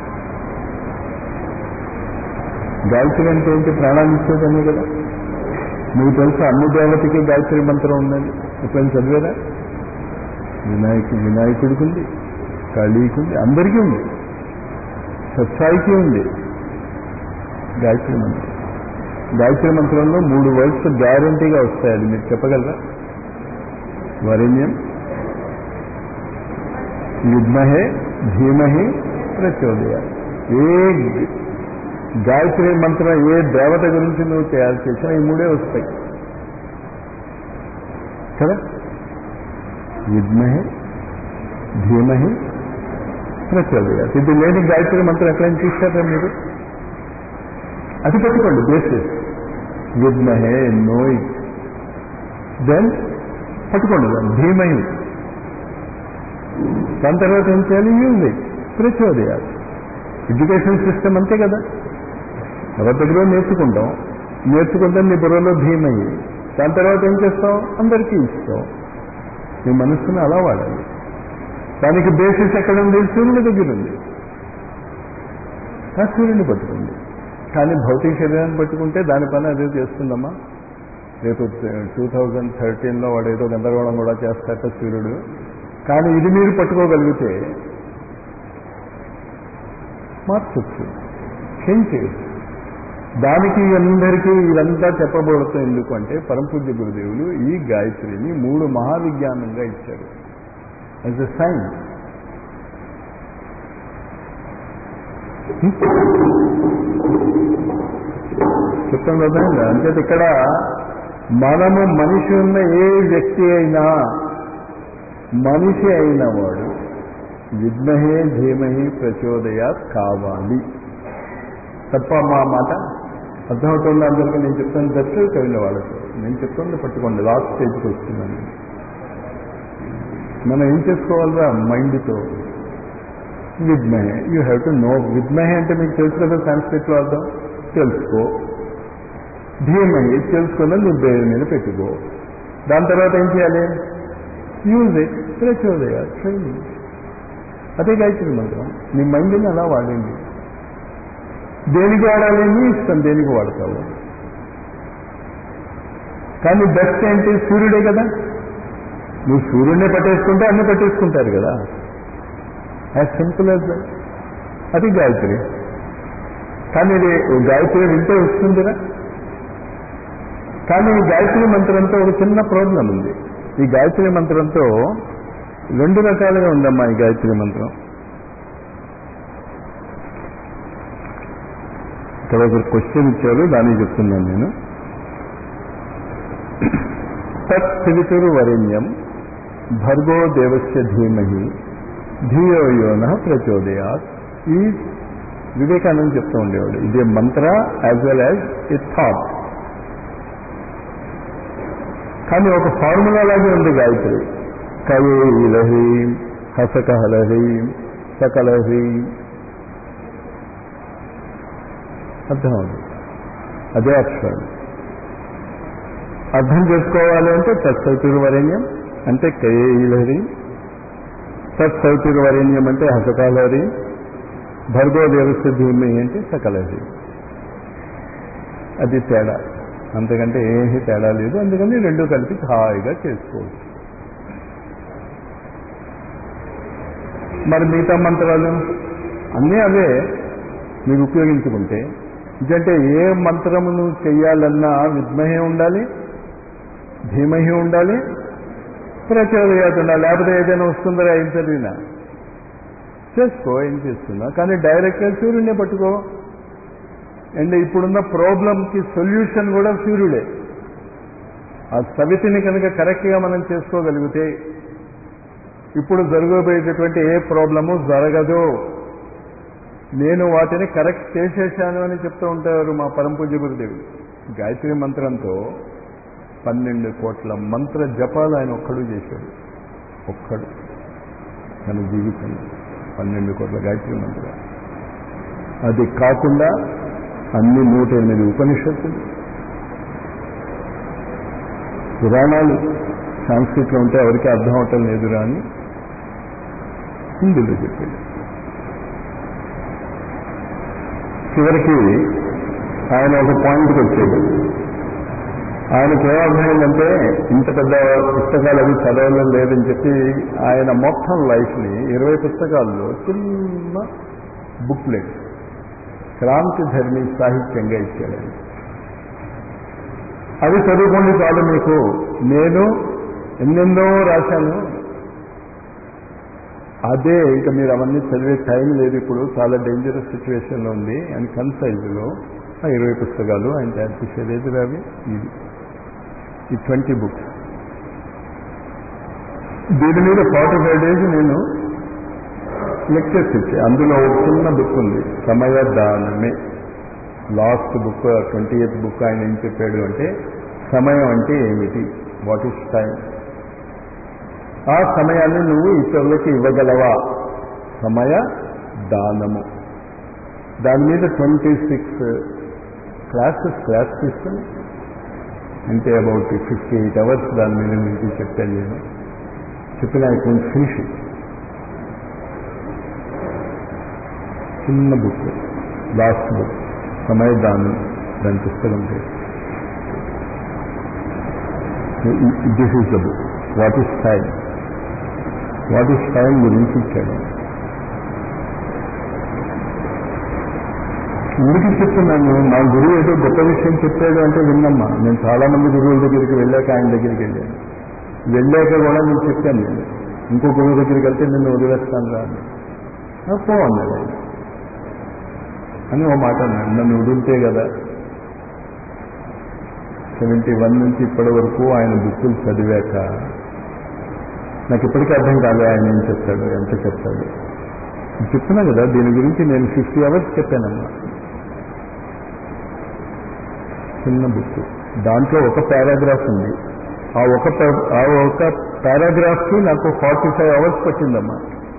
గాయత్రి అంటే ఏంటి ప్రాణాలు ఇచ్చేదనే కదా మీకు తెలుసు అన్ని దేవతకి గాయత్రి మంత్రం ఉందని ఎప్పుడైనా చదివేదా వినాయకు వినాయకుడికి ఉంది కాళీకి ఉంది అందరికీ ఉంది సత్సాయికి ఉంది గాయత్రి మంత్రం గాయత్రి మంత్రంలో మూడు వర్డ్స్ గ్యారంటీగా వస్తాయి అది మీరు చెప్పగలరా వరేణ్యం యుద్మహే ధీమహి ప్రచోదయ ఏ గాయత్రి మంత్రం ఏ దేవత గురించి నువ్వు తయారు చేసినా ఈ మూడే వస్తాయి కదా యుద్మహే ధీమహి ప్రచోదయ ఇది లేని గాయత్రి మంత్రం ఎక్కడైనా చూస్తారా మీరు అది పెట్టుకోండి బేసిస్ యుద్మహే నోయ్ దెన్ పట్టుకోండి దాన్ని ధీమహి దాని తర్వాత ఏం చేయాలి మ్యూజిక్ ప్రచోదయాలు ఎడ్యుకేషన్ సిస్టమ్ అంతే కదా ఎవరి దగ్గర నేర్చుకుంటాం నేర్చుకుంటే నీ బుర్రలో ధీమయ్యి దాని తర్వాత ఏం చేస్తాం అందరికీ ఇస్తాం నీ మనస్సును అలా వాడాలి దానికి బేసిస్ ఎక్కడ ఉంది సూర్యుని దగ్గర ఉంది ఆ సూర్యుని పట్టుకుంది కానీ భౌతిక శరీరాన్ని పట్టుకుంటే దాని పని అదే చేస్తుందమ్మా రేపు టూ థౌజండ్ థర్టీన్లో వాడు ఏదో గందరగోళం కూడా చేస్తారట సూర్యుడు కానీ ఇది మీరు పట్టుకోగలిగితే మార్చొచ్చు చేంజ్ చేయొచ్చు దానికి అందరికీ ఇదంతా చెప్పబడుతుంది ఎందుకు అంటే పరమపూజ్య గురుదేవులు ఈ గాయత్రిని మూడు మహావిజ్ఞానంగా ఇచ్చారు యాజ్ ఎ సైన్ చెప్తాం కదా అంటే ఇక్కడ మనము మనిషి ఉన్న ఏ వ్యక్తి అయినా మనిషి అయిన వాడు విద్మహే ధీమహి ప్రచోదయాత్ కావాలి తప్ప మా మాట అర్థమవుతుంది అందరికీ నేను చెప్తాను దట్టు కవిన వాళ్ళకు నేను చెప్తుంది పట్టుకోండి లాస్ట్ స్టేజ్కి వస్తున్నాను మనం ఏం చేసుకోవాలిరా మైండ్తో విద్మహే యూ హ్యావ్ టు నో విద్మహే అంటే మీకు తెలుసు కదా సాంస్క్రిట్లో అర్థం తెలుసుకో ధీమహి తెలుసుకున్న నువ్వు బ్రెయిన్ మీద పెట్టుకో దాని తర్వాత ఏం చేయాలి యూజ్ ఇట్ ప్రచోదయ ట్రైనింగ్ అదే గాయత్రి మంత్రం నీ మైండ్ని అలా వాడండి దేనికి వాడాలి నీ ఇష్టం దేనికి వాడతావు కానీ బెస్ట్ ఏంటి సూర్యుడే కదా నువ్వు సూర్యుడినే పట్టేసుకుంటే అన్ని పట్టేసుకుంటారు కదా యాజ్ సింపుల్ యాజ్ అది గాయత్రి కానీ ఇది గాయత్రి వింటే వస్తుందిరా కానీ ఈ గాయత్రి మంత్రంతో ఒక చిన్న ప్రాబ్లం ఉంది ఈ గాయత్రి మంత్రంతో రెండు రకాలుగా ఉందమ్మా ఈ గాయత్రి మంత్రం ఇక్కడ ఒక క్వశ్చన్ ఇచ్చారు దానికి చెప్తున్నాను నేను తత్పితురు వరేణ్యం భర్గో దేవస్య ధీమహి ధియో యోన ప్రచోదయాత్ ఈ వివేకానంద చెప్తూ ఉండేవాడు ఇదే మంత్ర as well as a thought కానీ ఒక ఫార్ములా లాగే ఉంది గాయత్రి కవేలహీం హసకహలహీం సకలహీం అర్థమవుతుంది అదే అక్షరాలు అర్థం చేసుకోవాలి అంటే తత్సౌతిర్వరేణ్యం అంటే కయేలహరి తత్సౌతిర్వరేణ్యం అంటే హసకాలహరి భర్గో దేవస్థ ధీమి అంటే సకలహరి అది తేడా అంతకంటే ఏమీ తేడా లేదు అందుకని రెండు కలిపి హాయిగా చేసుకోవచ్చు మరి మిగతా మంత్రాలు అన్నీ అవే మీరు ఉపయోగించుకుంటే ఎందుకంటే ఏ మంత్రమును చెయ్యాలన్నా విద్మహే ఉండాలి ధీమహి ఉండాలి ప్రచోదయాత ఉండాలి లేకపోతే ఏదైనా వస్తుందా ఏం చదివినా చేసుకో ఏం చేస్తున్నా కానీ డైరెక్ట్గా సూర్యుడినే పట్టుకో అండ్ ఇప్పుడున్న ప్రాబ్లంకి సొల్యూషన్ కూడా సూర్యుడే ఆ సవితిని కనుక కరెక్ట్గా మనం చేసుకోగలిగితే ఇప్పుడు జరగబోయేటటువంటి ఏ ప్రాబ్లము జరగదు నేను వాటిని కరెక్ట్ చేసేసాను అని చెప్తూ ఉంటారు మా పరంపూజ గురుదేవి గాయత్రి మంత్రంతో పన్నెండు కోట్ల మంత్ర జపాలు ఆయన ఒక్కడు చేశాడు ఒక్కడు తన జీవితంలో పన్నెండు కోట్ల గాయత్రి మంత్రం అది కాకుండా అన్ని నూట ఎనిమిది ఉపనిషత్తులు పురాణాలు సాంస్కృతిలో ఉంటే ఎవరికి అర్థం అవటం లేదురా అని హిందీలో చెప్పాడు చివరికి ఆయన ఒక పాయింట్కి వచ్చాడు ఆయనకి ఏమర్థమైందంటే ఇంత పెద్ద పుస్తకాలు అవి చదవడం లేదని చెప్పి ఆయన మొత్తం లైఫ్ని ఇరవై పుస్తకాల్లో చిన్న బుక్లెట్ క్రాంతి ధర్మి సాహిత్యంగా ఇచ్చాడు ఆయన అవి చదువుకోండి చాలు మీకు నేను ఎన్నెన్నో రాశాను అదే ఇంకా మీరు అవన్నీ చదివే టైం లేదు ఇప్పుడు చాలా డేంజరస్ సిచ్యువేషన్లో ఉంది అని కన్సైజులో ఆ ఇరవై పుస్తకాలు ఆయన తయారు చేసేది ఏది అవి ఇది ఈ ట్వంటీ బుక్స్ దీని మీద ఫార్టీ ఫైవ్ డేస్ నేను లెక్చర్స్ ఇచ్చే అందులో ఒక చిన్న బుక్ ఉంది సమయ దానమే last book twenty eighth book ఆయన ఏం చెప్పాడు అంటే సమయం అంటే ఏమిటి వాట్ ఈస్ టైం ఆ సమయాన్ని నువ్వు ఇతరులకి ఇవ్వగలవా సమయ దానము దాని మీద ట్వంటీ సిక్స్ క్లాసెస్ క్లాస్ తీసుకుని అంటే అబౌట్ ఫిఫ్టీ ఎయిట్ అవర్స్ దాని మీద నుంచి చెప్పాను నేను చెప్పిన ఐ కొంచెం ఫినిష్ చిన్న బుక్ లాస్ట్ బుక్ సమయ దానం దాని పుస్తకం పేరు this is the book what is time what is time గురించి ఇచ్చాడు ఎందుకు చెప్తున్నాను మా గురువు ఏదో గొప్ప విషయం చెప్పాడు అంటే విన్నమ్మా నేను చాలా మంది గురువుల దగ్గరికి వెళ్ళాక ఆయన దగ్గరికి వెళ్ళాను వెళ్ళాక కూడా నేను చెప్పాను నేను ఇంకో గురువు దగ్గరికి వెళ్తే నిన్ను వదిలేస్తాను రా అని పో అన్నాడు ఆయన అని ఓ మాట అన్నాడు నన్ను వదిలితే కదా సెవెంటీ వన్ నుంచి ఇప్పటి వరకు ఆయన బుక్కులు చదివాక నాకు ఇప్పటికీ అర్థం కాలే ఆయన ఏం చెప్తాడు ఎంత చెప్తాడు చెప్తున్నా కదా దీని గురించి నేను ఫిఫ్టీ అవర్స్ చెప్పానమ్మా చిన్న బుక్ దాంట్లో ఒక పారాగ్రాఫ్ ఉంది ఆ ఒక పా- ఆ ఒక పారాగ్రాఫ్ కి నాకు ఫార్టీ ఫైవ్ అవర్స్ పట్టిందమ్మా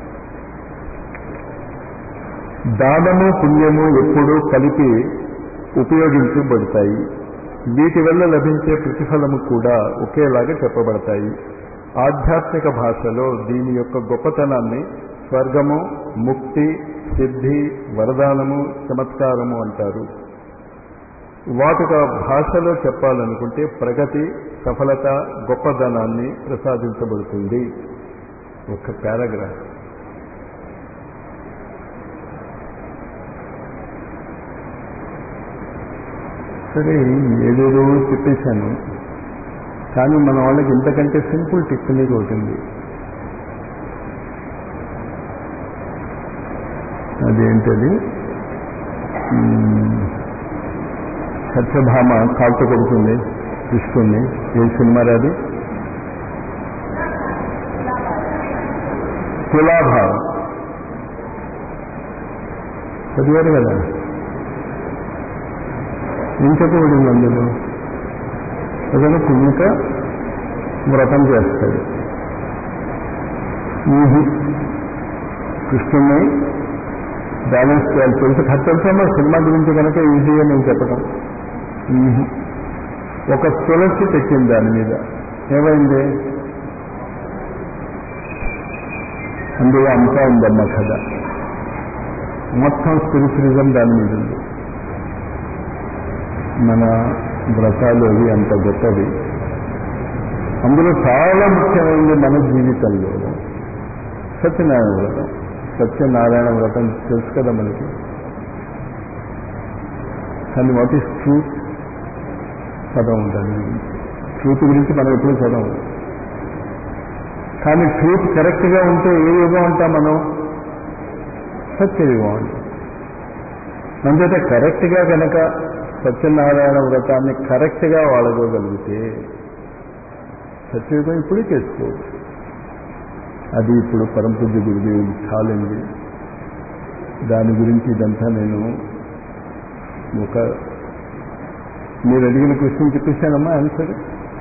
దానము పుణ్యము ఎప్పుడూ కలిపి ఉపయోగించబడతాయి వీటి వల్ల లభించే ప్రతిఫలము కూడా ఒకేలాగా చెప్పబడతాయి ఆధ్యాత్మిక భాషలో దీని యొక్క గొప్పతనాన్ని స్వర్గము ముక్తి సిద్ధి వరదానము చమత్కారము అంటారు వాటిక భాషలో చెప్పాలనుకుంటే ప్రగతి సఫలత గొప్పదనాన్ని ప్రసాదించబడుతుంది ఒక పారాగ్రాఫ్ సరే ఏదేదో చెప్పేశాను కానీ మన వాళ్ళకి ఇంతకంటే సింపుల్ టెక్నిక్ ఒకటి ఉంది అదేంటది మ్మ్, సత్యభామ కాల్త కొడుతుంది కృష్ణుణ్ణి ఏ సినిమా అది తులాభావం చదివారు కదా ఏం చెప్పబడింది అందులో ఏదైనా పుణ్యక వ్రతం చేస్తాడు ఊహి కృష్ణుని బ్యాలెన్స్ చేయాలి తెలుసు ఖర్చు తెలుసా సినిమా గురించి కనుక ఈజీగా నేను చెప్పడం ఊహి. ఒక తులసి తెచ్చింది దాని మీద ఏమైంది అందులో అంతా ఉందమ్మ కథ మొత్తం స్పిరిచువలిజం దాని మీద ఉంది మన వ్రతాలు అవి అంత గొప్పవి అందులో చాలా ముఖ్యమైనది మన జీవితంలో సత్యనారాయణ వ్రతం సత్యనారాయణ వ్రతం తెలుసు కదా మనకి కానీ వాట్ ఈస్ ట్రూత్ చదవం దాని గురించి ట్రూత్ గురించి మనం ఎప్పుడు చదవం కానీ ట్రూత్ కరెక్ట్గా ఉంటే ఏ యుగం అంటాం మనం సత్యయుగం అంటాం అందుకే కరెక్ట్గా కనుక సత్యనారాయణ వ్రతాన్ని కరెక్ట్గా వాడుకోగలిగితే సత్యయుగం ఇప్పుడు చేసుకోవచ్చు అది ఇప్పుడు పరంపూజ్య గురుదేవుడు చాలింది దాని గురించి ఇదంతా నేను ఒక మీరు అడిగిన క్వశ్చన్ చెప్పేశానమ్మా ఆన్సర్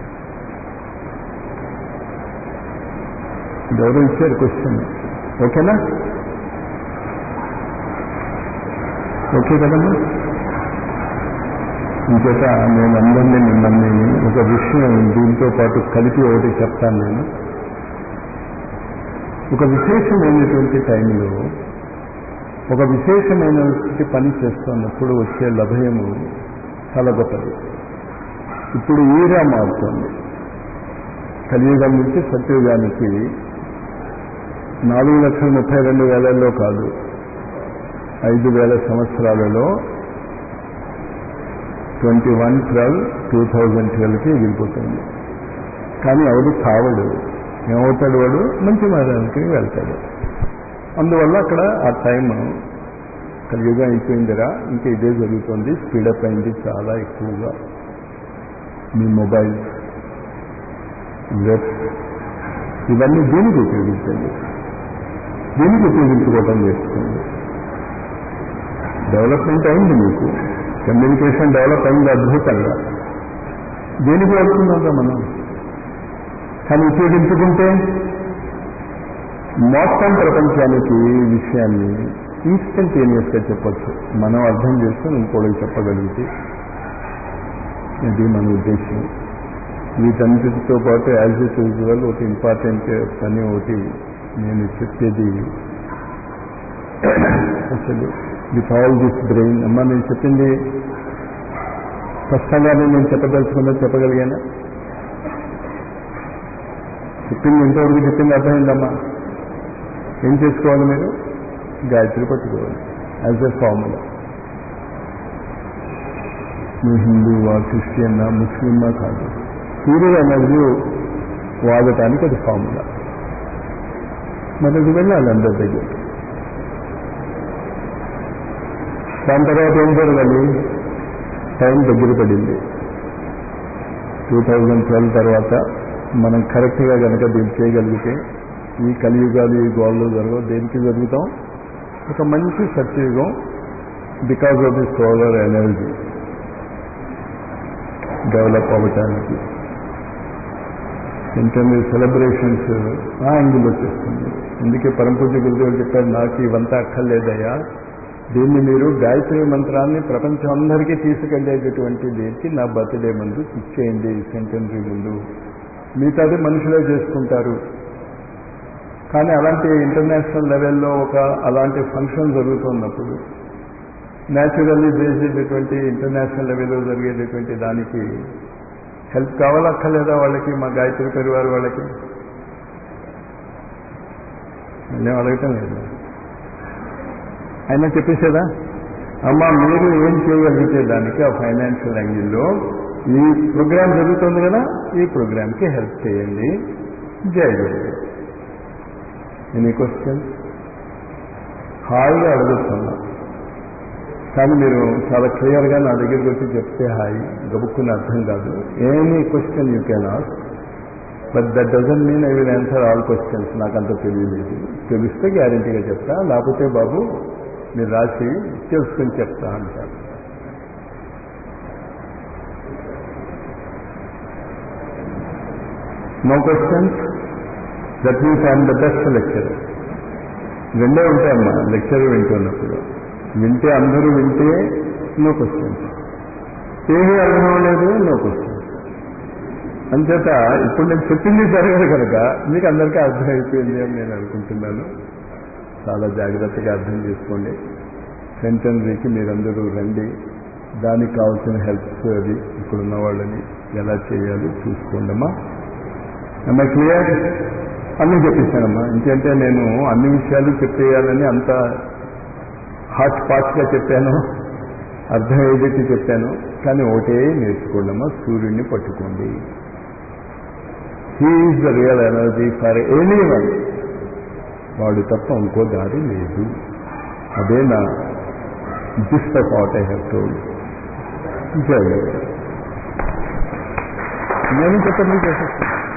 ఎవరో ఇచ్చారు క్వశ్చన్ ఓకేనా ఓకే కదమ్మా ఇంకేత నేను అందరినీ మిమ్మల్ని ఒక విషయం దీంతో పాటు కలిపి ఒకటి చెప్తాను నేను ఒక విశేషమైనటువంటి టైంలో ఒక విశేషమైనటువంటి పని చేస్తున్నప్పుడు వచ్చే లభయము చాలా గొప్పది ఇప్పుడు ఈరా మారుతోంది కలియుగం నుంచి సత్యయుగానికి నాలుగు లక్షల ముప్పై రెండు వేలల్లో కాదు ఐదు వేల సంవత్సరాలలో twenty one twelve two thousand ట్వెల్వ్కి వెళ్ళిపోతుంది కానీ ఎవడు కావడు ఏమవుతాడు వాడు మంచి మార్గానికి వెళ్తాడు అందువల్ల అక్కడ ఆ టైం కలియుగం అయిపోయిందిరా ఇంకా ఇదే జరుగుతుంది స్పీడప్ అయింది చాలా ఎక్కువగా మీ మొబైల్ వెబ్ ఇవన్నీ దేనికి ఉపయోగించండి దేనికి ఉపయోగించుకోవటం చేసుకోండి డెవలప్మెంట్ అయింది మీకు కమ్యూనికేషన్ డెవలప్ అయింది అద్భుతంగా దేనికి వాడుతున్నారా మనం కానీ ఉపయోగించుకుంటే మొత్తం ప్రపంచానికి ఈ విషయాన్ని ఇన్స్టంటేనియస్గా చెప్పచ్చు మనం అర్థం చేసుకుని ఇంకోటికి చెప్పగలిగితే ఇది మన ఉద్దేశం వీటన్నిటితో పాటు యాజ్ ఇట్ యూజువల్ ఒక ఇంపార్టెంట్ పని ఒకటి నేను చెప్పేది అసలు విత్ ఆల్ దిస్ బ్రెయిన్ అమ్మ నేను చెప్పింది స్పష్టంగానే నేను చెప్పదలుచుకున్నది చెప్పగలిగానా చెప్పింది ఎంతవరకు చెప్పింది అర్థమైందమ్మా ఏం చేసుకోవాలి మీరు గాయత్రి పట్టుకోవాలి యాజ్ ఎ ఫార్ములా మీ హిందువా క్రిస్టియన్నా ముస్లిమ్మా కాదు సూర్యుడు ఎనర్జీ వాడటానికి అది ఫార్ములా మరి అది వెళ్ళాలి అందరి దగ్గర దాని తర్వాత ఏం జరగాలి టైం దగ్గర పడింది టూ థౌజండ్ ట్వెల్వ్ తర్వాత మనం కరెక్ట్గా కనుక దీన్ని చేయగలిగితే ఈ కలియుగాలు ఈ గోళ్ళు జరగవు దేనికి జరుగుతాం ఒక మంచి సత్యయుగం because of the solar energy develop అవ్వటానికి ఏంటంటే సెలబ్రేషన్స్ ఆ యాంగిల్ వచ్చేస్తుంది అందుకే పరంపూజ గురుదేవులు చెప్పారు నాకు ఇవంతా అక్కర్లేదయ్యా దీన్ని మీరు గాయత్రి మంత్రాన్ని ప్రపంచం అందరికీ తీసుకెళ్లేటటువంటి దీనికి నా బర్త్డే ముందు ఇచ్చేయండి సెంటెనరీ ముందు మిగతాది మనుషులే చేసుకుంటారు కానీ అలాంటి ఇంటర్నేషనల్ లెవెల్లో ఒక అలాంటి ఫంక్షన్ జరుగుతున్నప్పుడు న్యాచురల్లీ చేసేటటువంటి ఇంటర్నేషనల్ లెవెల్లో జరిగేటటువంటి దానికి హెల్ప్ కావాలక్కర్లేదా వాళ్ళకి మా గాయత్రి పరివార్ వాళ్ళకి నేను అడగటం లేదు అయినా చెప్పేసేదా అమ్మ మీరు ఏం చేయగలిగితే దానికి ఆ ఫైనాన్షియల్ యాంగిల్లో ఈ ప్రోగ్రామ్ జరుగుతుంది కదా ఈ ప్రోగ్రామ్కి హెల్ప్ చేయండి జై గురు ఎనీ క్వశ్చన్ హాయిగా అడుగుతున్నా కానీ మీరు చాలా క్లియర్గా నా దగ్గరికి వచ్చి చెప్తే హాయి గబుక్కుని అర్థం కాదు any question you can ask but that doesn't mean I will answer all questions నాకు అంత తెలియలేదు తెలిస్తే గ్యారంటీగా చెప్తా లేకపోతే బాబు మీరు రాసి తెలుసుకొని చెప్తా అంటారు no questions that means I'm the best lecturer రెండే ఉంటాయమ్మా లెక్చర్ వింటున్నప్పుడు వింటే అందరూ వింటే నో క్వశ్చన్స్ ఏమీ అర్థం అవ్వలేదు నో క్వశ్చన్స్ అంచేత ఇప్పుడు నేను చెప్పింది జరగదు కనుక మీకు అందరికీ అర్థమైపోయింది అని నేను అనుకుంటున్నాను చాలా జాగ్రత్తగా అర్థం చేసుకోండి సెంటనరీకి మీరందరూ రండి దానికి కావాల్సిన హెల్ప్స్ అది ఇప్పుడున్న వాళ్ళని ఎలా చేయాలి చూసుకోండమ్మా అమ్మా క్లియర్ అన్నీ చెప్పేశానమ్మా ఇంకంటే నేను అన్ని విషయాలు చెప్పేయాలని అంత హాట్ పాట్గా చెప్పాను అర్థమయ్యేది చెప్పాను కానీ ఒకటే నేర్చుకోండమ్మా సూర్యుడిని పట్టుకోండి he is the real energy for anyone వాడు తప్ప ఇంకో దారి లేదు అదే నా gist of what I have told జై నేను చెప్పండి చేసేస్తాను